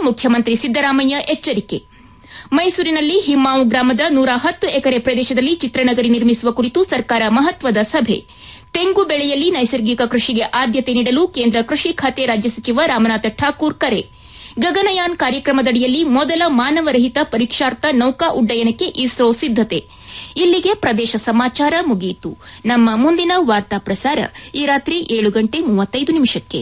ಮುಖ್ಯಮಂತ್ರಿ ಸಿದ್ದರಾಮಯ್ಯ ಎಚ್ಚರಿಕೆ ಮೈಸೂರಿನಲ್ಲಿ ಹಿಮ್ಮಾವು ಗ್ರಾಮದ ನೂರ ಹತ್ತು ಎಕರೆ ಪ್ರದೇಶದಲ್ಲಿ ಚಿತ್ರನಗರಿ ನಿರ್ಮಿಸುವ ಕುರಿತು ಸರ್ಕಾರ ಮಹತ್ವದ ಸಭೆ ತೆಂಗು ಬೆಳೆಯಲ್ಲಿ ನೈಸರ್ಗಿಕ ಕೃಷಿಗೆ ಆದ್ಯತೆ ನೀಡಲು ಕೇಂದ್ರ ಕೃಷಿ ಖಾತೆ ರಾಜ್ಯ ಸಚಿವ ರಾಮನಾಥ ಠಾಕೂರ್ ಕರೆ ಗಗನಯಾನ್ ಕಾರ್ಯಕ್ರಮದಡಿಯಲ್ಲಿ ಮೊದಲ ಮಾನವರಹಿತ ಪರೀಕ್ಷಾರ್ಥ ನೌಕಾ ಉಡ್ಡಯನಕ್ಕೆ ಇಸ್ರೋ ಸಿದ್ದತೆ ಇಲ್ಲಿಗೆ ಪ್ರದೇಶ ಸಮಾಚಾರ ಮುಗಿಯಿತು ನಮ್ಮ ಮುಂದಿನ ವಾರ್ತಾ ಪ್ರಸಾರ ಈ ರಾತ್ರಿ ಏಳು ಗಂಟೆ ಮೂವತ್ತೈದು ನಿಮಿಷಕ್ಕೆ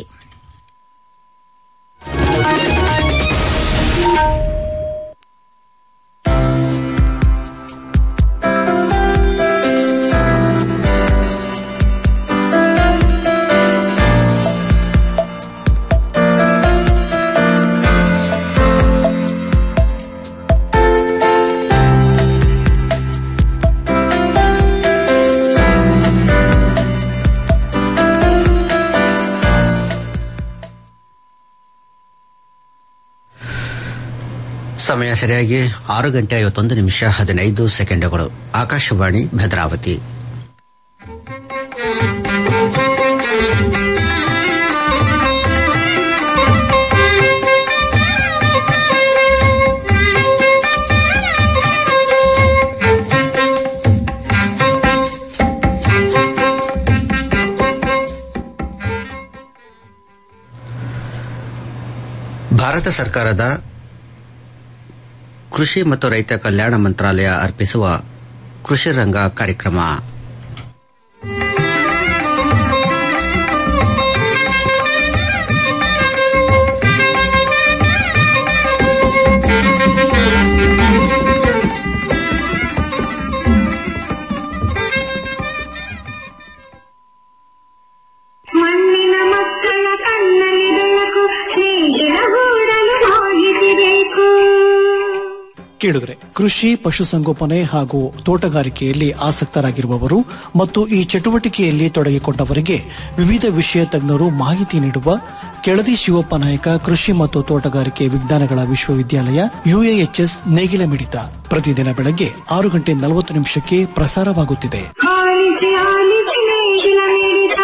ಸಮಯ ಸರಿಯಾಗಿ ಆರು ಗಂಟೆ ಐವತ್ತೊಂದು ನಿಮಿಷ ಹದಿನೈದು ಸೆಕೆಂಡುಗಳು ಆಕಾಶವಾಣಿ ಭದ್ರಾವತಿ ಭಾರತ ಸರ್ಕಾರದ ಕೃಷಿ ಮತ್ತು ರೈತ ಕಲ್ಯಾಣ ಮಂತ್ರಾಲಯ ಅರ್ಪಿಸುವ ಕೃಷಿ ರಂಗ ಕಾರ್ಯಕ್ರಮ ಮಣ್ಣಿನ ಮಕ್ಕಳ ಕಣ್ಣಲ್ಲಿ ಬೆಳಕು ಸ್ನೇಹಿತರ ಗೂಡಲು ಹೋಗಿಸಿಬೇಕು ಕೇಳಿದ್ರೆ ಕೃಷಿ ಪಶುಸಂಗೋಪನೆ ಹಾಗೂ ತೋಟಗಾರಿಕೆಯಲ್ಲಿ ಆಸಕ್ತರಾಗಿರುವವರು ಮತ್ತು ಈ ಚಟುವಟಿಕೆಯಲ್ಲಿ ತೊಡಗಿಕೊಂಡವರಿಗೆ ವಿವಿಧ ವಿಷಯ ತಜ್ಞರು ಮಾಹಿತಿ ನೀಡುವ ಕೆಳದಿ ಶಿವಪ್ಪ ನಾಯಕ ಕೃಷಿ ಮತ್ತು ತೋಟಗಾರಿಕೆ ವಿಜ್ಞಾನಗಳ ವಿಶ್ವವಿದ್ಯಾಲಯ ಯುಎಎಚ್ಎಸ್ ನೇಗಿಲ ಮಿಡಿತ ಪ್ರತಿದಿನ ಬೆಳಗ್ಗೆ ಆರು ಗಂಟೆ ನಲವತ್ತು ನಿಮಿಷಕ್ಕೆ ಪ್ರಸಾರವಾಗುತ್ತಿದೆ ಆಲಿಸಿ ಆಲಿಸಿ ನೇಗಿಲ ಮಿಡಿತ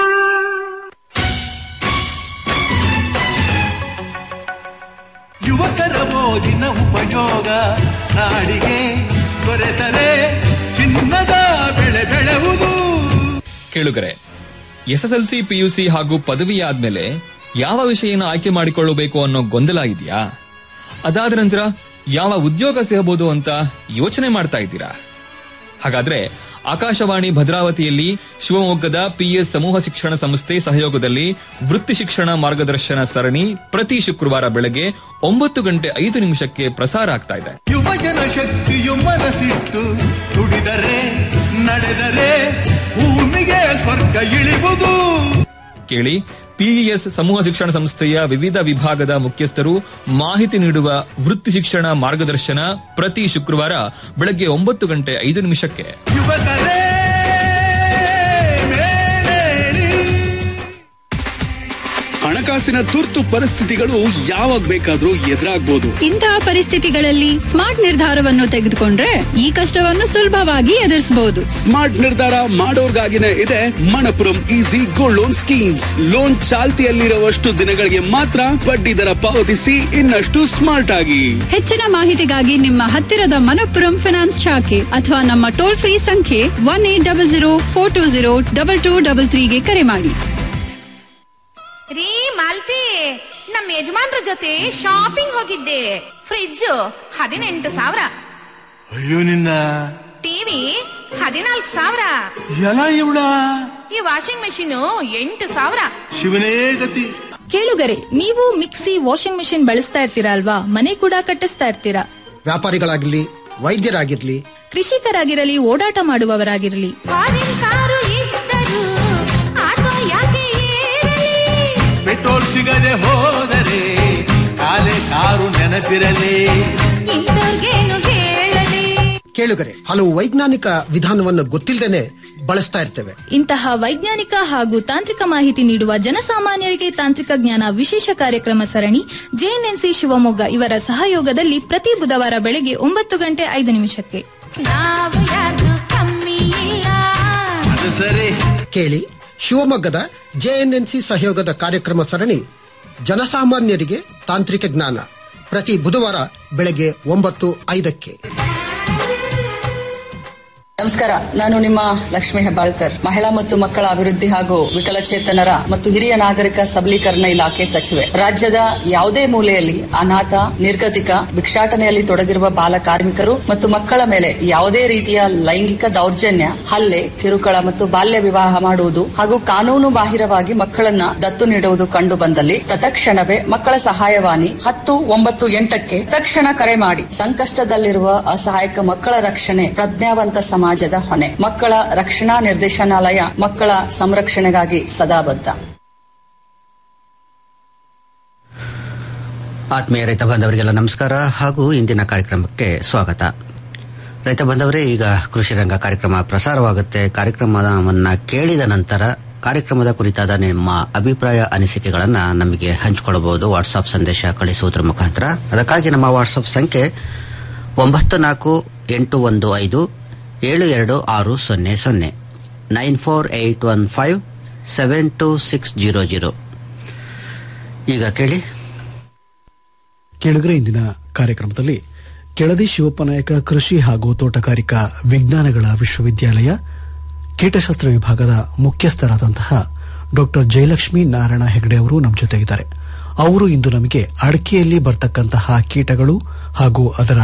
ಯುವಕರ ಮೋಜಿನ ಉಪಯೋಗ ನಾಡಿಗೆ ದೊರೆತರೆ ಚಿನ್ನದ ಬೆಳೆ ಬೆಳೆವುದು ಕೇಳುಗರೆ ಎಸ್ಎಸ್ಎಲ್ಸಿ ಪಿಯುಸಿ ಹಾಗೂ ಪದವಿ ಆದ್ಮೇಲೆ ಯಾವ ವಿಷಯನ ಆಯ್ಕೆ ಮಾಡಿಕೊಳ್ಳಬೇಕು ಅನ್ನೋ ಗೊಂದಲ ಇದೆಯಾ ಅದಾದ ನಂತರ ಯಾವ ಉದ್ಯೋಗ ಸಿಗಬಹುದು ಅಂತ ಯೋಚನೆ ಮಾಡ್ತಾ ಇದ್ದೀರಾ ಹಾಗಾದ್ರೆ ಆಕಾಶವಾಣಿ ಭದ್ರಾವತಿಯಲ್ಲಿ ಶಿವಮೊಗ್ಗದ ಪಿಎಸ್ ಸಮೂಹ ಶಿಕ್ಷಣ ಸಂಸ್ಥೆ ಸಹಯೋಗದಲ್ಲಿ ವೃತ್ತಿ ಶಿಕ್ಷಣ ಮಾರ್ಗದರ್ಶನ ಸರಣಿ ಪ್ರತಿ ಶುಕ್ರವಾರ ಬೆಳಗ್ಗೆ ಒಂಬತ್ತು ಗಂಟೆ ಐದು ನಿಮಿಷಕ್ಕೆ ಪ್ರಸಾರ ಆಗ್ತಾ ಇದೆ ಯುವಜನ ಶಕ್ತಿಯು ಮನಸ್ಸಿಟ್ಟು ದುಡಿದರೆ ನಡೆದರೆ ಭೂಮಿಗೆ ಸ್ವರ್ಗ ಇಳಿವುದು ಕೇಳಿ ಪಿಇಎಸ್ ಸಮೂಹ ಶಿಕ್ಷಣ ಸಂಸ್ಥೆಯ ವಿವಿಧ ವಿಭಾಗದ ಮುಖ್ಯಸ್ಥರು ಮಾಹಿತಿ ನೀಡುವ ವೃತ್ತಿ ಶಿಕ್ಷಣ ಮಾರ್ಗದರ್ಶನ ಪ್ರತಿ ಶುಕ್ರವಾರ ಬೆಳಗ್ಗೆ ಒಂಬತ್ತು ಗಂಟೆ ಐದು ನಿಮಿಷಕ್ಕೆ ಯುವಕರೇ ಮೇಲೇಳಿ ಹಣಕಾಸಿನ ತುರ್ತು ಪರಿಸ್ಥಿತಿಗಳು ಯಾವಾಗ ಬೇಕಾದ್ರೂ ಎದುರಾಗ್ಬೋದು ಇಂತಹ ಪರಿಸ್ಥಿತಿಗಳಲ್ಲಿ ಸ್ಮಾರ್ಟ್ ನಿರ್ಧಾರವನ್ನು ತೆಗೆದುಕೊಂಡ್ರೆ ಈ ಕಷ್ಟವನ್ನು ಸುಲಭವಾಗಿ ಎದುರಿಸಬಹುದು ಸ್ಮಾರ್ಟ್ ನಿರ್ಧಾರ ಮಾಡೋರ್ಗಾಗಿನೇ ಇದೆ Manappuram easy gold loan schemes loan ಚಾಲ್ತಿಯಲ್ಲಿರುವಷ್ಟು ದಿನಗಳಿಗೆ ಮಾತ್ರ ಬಡ್ಡಿ ದರ ಪಾವತಿಸಿ ಇನ್ನಷ್ಟು ಸ್ಮಾರ್ಟ್ ಆಗಿ ಹೆಚ್ಚಿನ ಮಾಹಿತಿಗಾಗಿ ನಿಮ್ಮ ಹತ್ತಿರದ ಮನಪ್ಪುರಂ ಫಿನಾನ್ಸ್ ಶಾಖೆ ಅಥವಾ ನಮ್ಮ ಟೋಲ್ ಫ್ರೀ ಸಂಖ್ಯೆ one eight double zero four two zero double two double ತ್ರೀಗೆ ಕರೆ ಮಾಡಿ ರೀ ಮಾಲ್ತಿ ನಮ್ಮ ಯಜಮಾನ್ರ ಜೊತೆ ಶಾಪಿಂಗ್ ಹೋಗಿದ್ದೆ ಫ್ರಿಡ್ಜ್ ಹದಿನೆಂಟು ಸಾವಿರ ಅಯ್ಯೋ ನಿನ್ನ ಟಿವಿ ಹದಿನಾಲ್ಕು ಸಾವಿರ ಎಲ್ಲ ಇವಳ ಈ ವಾಷಿಂಗ್ ಮೆಷಿನ್ ಎಂಟು ಸಾವಿರ ಶಿವನೇ ಗತಿ ಕೇಳುಗರೆ ನೀವು ಮಿಕ್ಸಿ ವಾಷಿಂಗ್ ಮೆಷಿನ್ ಬಳಸ್ತಾ ಇರ್ತೀರಾ ಅಲ್ವಾ ಮನೆ ಕೂಡ ಕಟ್ಟಿಸ್ತಾ ಇರ್ತೀರಾ ವ್ಯಾಪಾರಿಗಳಾಗಿರ್ಲಿ ವೈದ್ಯರಾಗಿರ್ಲಿ ಕೃಷಿಕರಾಗಿರಲಿ ಓಡಾಟ ಮಾಡುವವರಾಗಿರಲಿ ಫಾರಿನ್ ಕಾರು ಇದ್ದರು ಆಟೋ ಯಾಕೆ ಏರಲಿ ಪೆಟ್ರೋಲ್ ಸಿಗದೆ ಹೋದರೆ ಕಾಲೆ ಕಾರು ನೆನಪಿರಲಿ ಇಂಥವ್ರಿಗೇನು ಹೇಳಲಿ ಕೇಳುಗರೆ ಹಲವು ವೈಜ್ಞಾನಿಕ ವಿಧಾನವನ್ನು ಗೊತ್ತಿಲ್ಲದೇನೆ ಬಳಸ್ತಾ ಇರ್ತೇವೆ ಇಂತಹ ವೈಜ್ಞಾನಿಕ ಹಾಗೂ ತಾಂತ್ರಿಕ ಮಾಹಿತಿ ನೀಡುವ ಜನಸಾಮಾನ್ಯರಿಗೆ ತಾಂತ್ರಿಕ ಜ್ಞಾನ ವಿಶೇಷ ಕಾರ್ಯಕ್ರಮ ಸರಣಿ ಜೆಎನ್ಎನ್ಸಿ ಶಿವಮೊಗ್ಗ ಇವರ ಸಹಯೋಗದಲ್ಲಿ ಪ್ರತಿ ಬುಧವಾರ ಬೆಳಗ್ಗೆ ಒಂಬತ್ತು ಗಂಟೆ ಐದು ನಿಮಿಷಕ್ಕೆ ನಾವು ಯಾರ್ದು ಕಮ್ಮಿ ಇಲ್ಲ ಅದು ಸರಿ ಕೇಳಿ ಶಿವಮೊಗ್ಗದ ಜೆಎನ್ಎನ್ಸಿ ಸಹಯೋಗದ ಕಾರ್ಯಕ್ರಮ ಸರಣಿ ಜನಸಾಮಾನ್ಯರಿಗೆ ತಾಂತ್ರಿಕ ಜ್ಞಾನ ಪ್ರತಿ ಬುಧವಾರ ಬೆಳಗ್ಗೆ ಒಂಬತ್ತು ಐದಕ್ಕೆ ನಮಸ್ಕಾರ ನಾನು ನಿಮ್ಮ ಲಕ್ಷ್ಮಿ ಹೆಬ್ಬಾಳ್ಕರ್ ಮಹಿಳಾ ಮತ್ತು ಮಕ್ಕಳ ಅಭಿವೃದ್ಧಿ ಹಾಗೂ ವಿಕಲಚೇತನರ ಮತ್ತು ಹಿರಿಯ ನಾಗರಿಕ ಸಬಲೀಕರಣ ಇಲಾಖೆ ಸಚಿವೆ ರಾಜ್ಯದ ಯಾವುದೇ ಮೂಲೆಯಲ್ಲಿ ಅನಾಥ ನಿರ್ಗತಿಕ ಭಿಕ್ಷಾಟನೆಯಲ್ಲಿ ತೊಡಗಿರುವ ಬಾಲ ಕಾರ್ಮಿಕರು ಮತ್ತು ಮಕ್ಕಳ ಮೇಲೆ ಯಾವುದೇ ರೀತಿಯ ಲೈಂಗಿಕ ದೌರ್ಜನ್ಯ ಹಲ್ಲೆ ಕಿರುಕುಳ ಮತ್ತು ಬಾಲ್ಯ ವಿವಾಹ ಮಾಡುವುದು ಹಾಗೂ ಕಾನೂನು ಬಾಹಿರವಾಗಿ ಮಕ್ಕಳನ್ನ ದತ್ತು ನೀಡುವುದು ಕಂಡು ಬಂದಲ್ಲಿ ತತ್ಕ್ಷಣವೇ ಮಕ್ಕಳ ಸಹಾಯವಾಣಿ ಹತ್ತು ಒಂಬತ್ತು ಎಂಟಕ್ಕೆ ತಕ್ಷಣ ಕರೆ ಮಾಡಿ ಸಂಕಷ್ಟದಲ್ಲಿರುವ ಅಸಹಾಯಕ ಮಕ್ಕಳ ರಕ್ಷಣೆ ಪ್ರಜ್ಞಾವಂತ ಸಮಾಜದ ಹೊಣೆ ಮಕ್ಕಳ ರಕ್ಷಣಾ ನಿರ್ದೇಶನಾಲಯ ಮಕ್ಕಳ ಸಂರಕ್ಷಣೆಗಾಗಿ ಸದಾ ಬದ್ಧ ಆತ್ಮೀಯ ರೈತ ಬಾಂಧವರಿಗೆಲ್ಲ ನಮಸ್ಕಾರ ಹಾಗೂ ಇಂದಿನ ಕಾರ್ಯಕ್ರಮಕ್ಕೆ ಸ್ವಾಗತ ರೈತ ಬಾಂಧವರೇ ಈಗ ಕೃಷಿ ರಂಗ ಕಾರ್ಯಕ್ರಮ ಪ್ರಸಾರವಾಗುತ್ತೆ ಕಾರ್ಯಕ್ರಮವನ್ನ ಕೇಳಿದ ನಂತರ ಕಾರ್ಯಕ್ರಮದ ಕುರಿತಾದ ನಿಮ್ಮ ಅಭಿಪ್ರಾಯ ಅನಿಸಿಕೆಗಳನ್ನ ನಮಗೆ ಹಂಚಿಕೊಳ್ಳಬಹುದು ವಾಟ್ಸ್ಆಪ್ ಸಂದೇಶ ಕಳಿಸುವುದರ ಮುಖಾಂತರ ಅದಕ್ಕಾಗಿ ನಮ್ಮ ವಾಟ್ಸ್ಆಪ್ ಸಂಖ್ಯೆ ಒಂಬತ್ತು ನಾಲ್ಕು ಎಂಟು ಒಂದು ಐದು ಏಳು ಎರಡು ಆರು ಸೊನ್ನೆ ಸೊನ್ನೆ nine four eight one five seven two six zero zero ಈಗ ಕೇಳಿ ಕೇಳುಗರೆ ಇಂದಿನ ಕಾರ್ಯಕ್ರಮದಲ್ಲಿ ಕೆಳದಿ ಶಿವಪ್ಪನಾಯಕ ಕೃಷಿ ಹಾಗೂ ತೋಟಗಾರಿಕಾ ವಿಜ್ಞಾನಗಳ ವಿಶ್ವವಿದ್ಯಾಲಯ ಕೀಟಶಾಸ್ತ್ರ ವಿಭಾಗದ ಮುಖ್ಯಸ್ಥರಾದಂತಹ ಡಾಕ್ಟರ್ ಜಯಲಕ್ಷ್ಮಿ ನಾರಾಯಣ ಹೆಗಡೆ ಅವರು ನಮ್ಮ ಜೊತೆಗಿದ್ದಾರೆ ಅವರು ಇಂದು ನಮಗೆ ಅಡಿಕೆಯಲ್ಲಿ ಬರ್ತಕ್ಕಂತಹ ಕೀಟಗಳು ಹಾಗೂ ಅದರ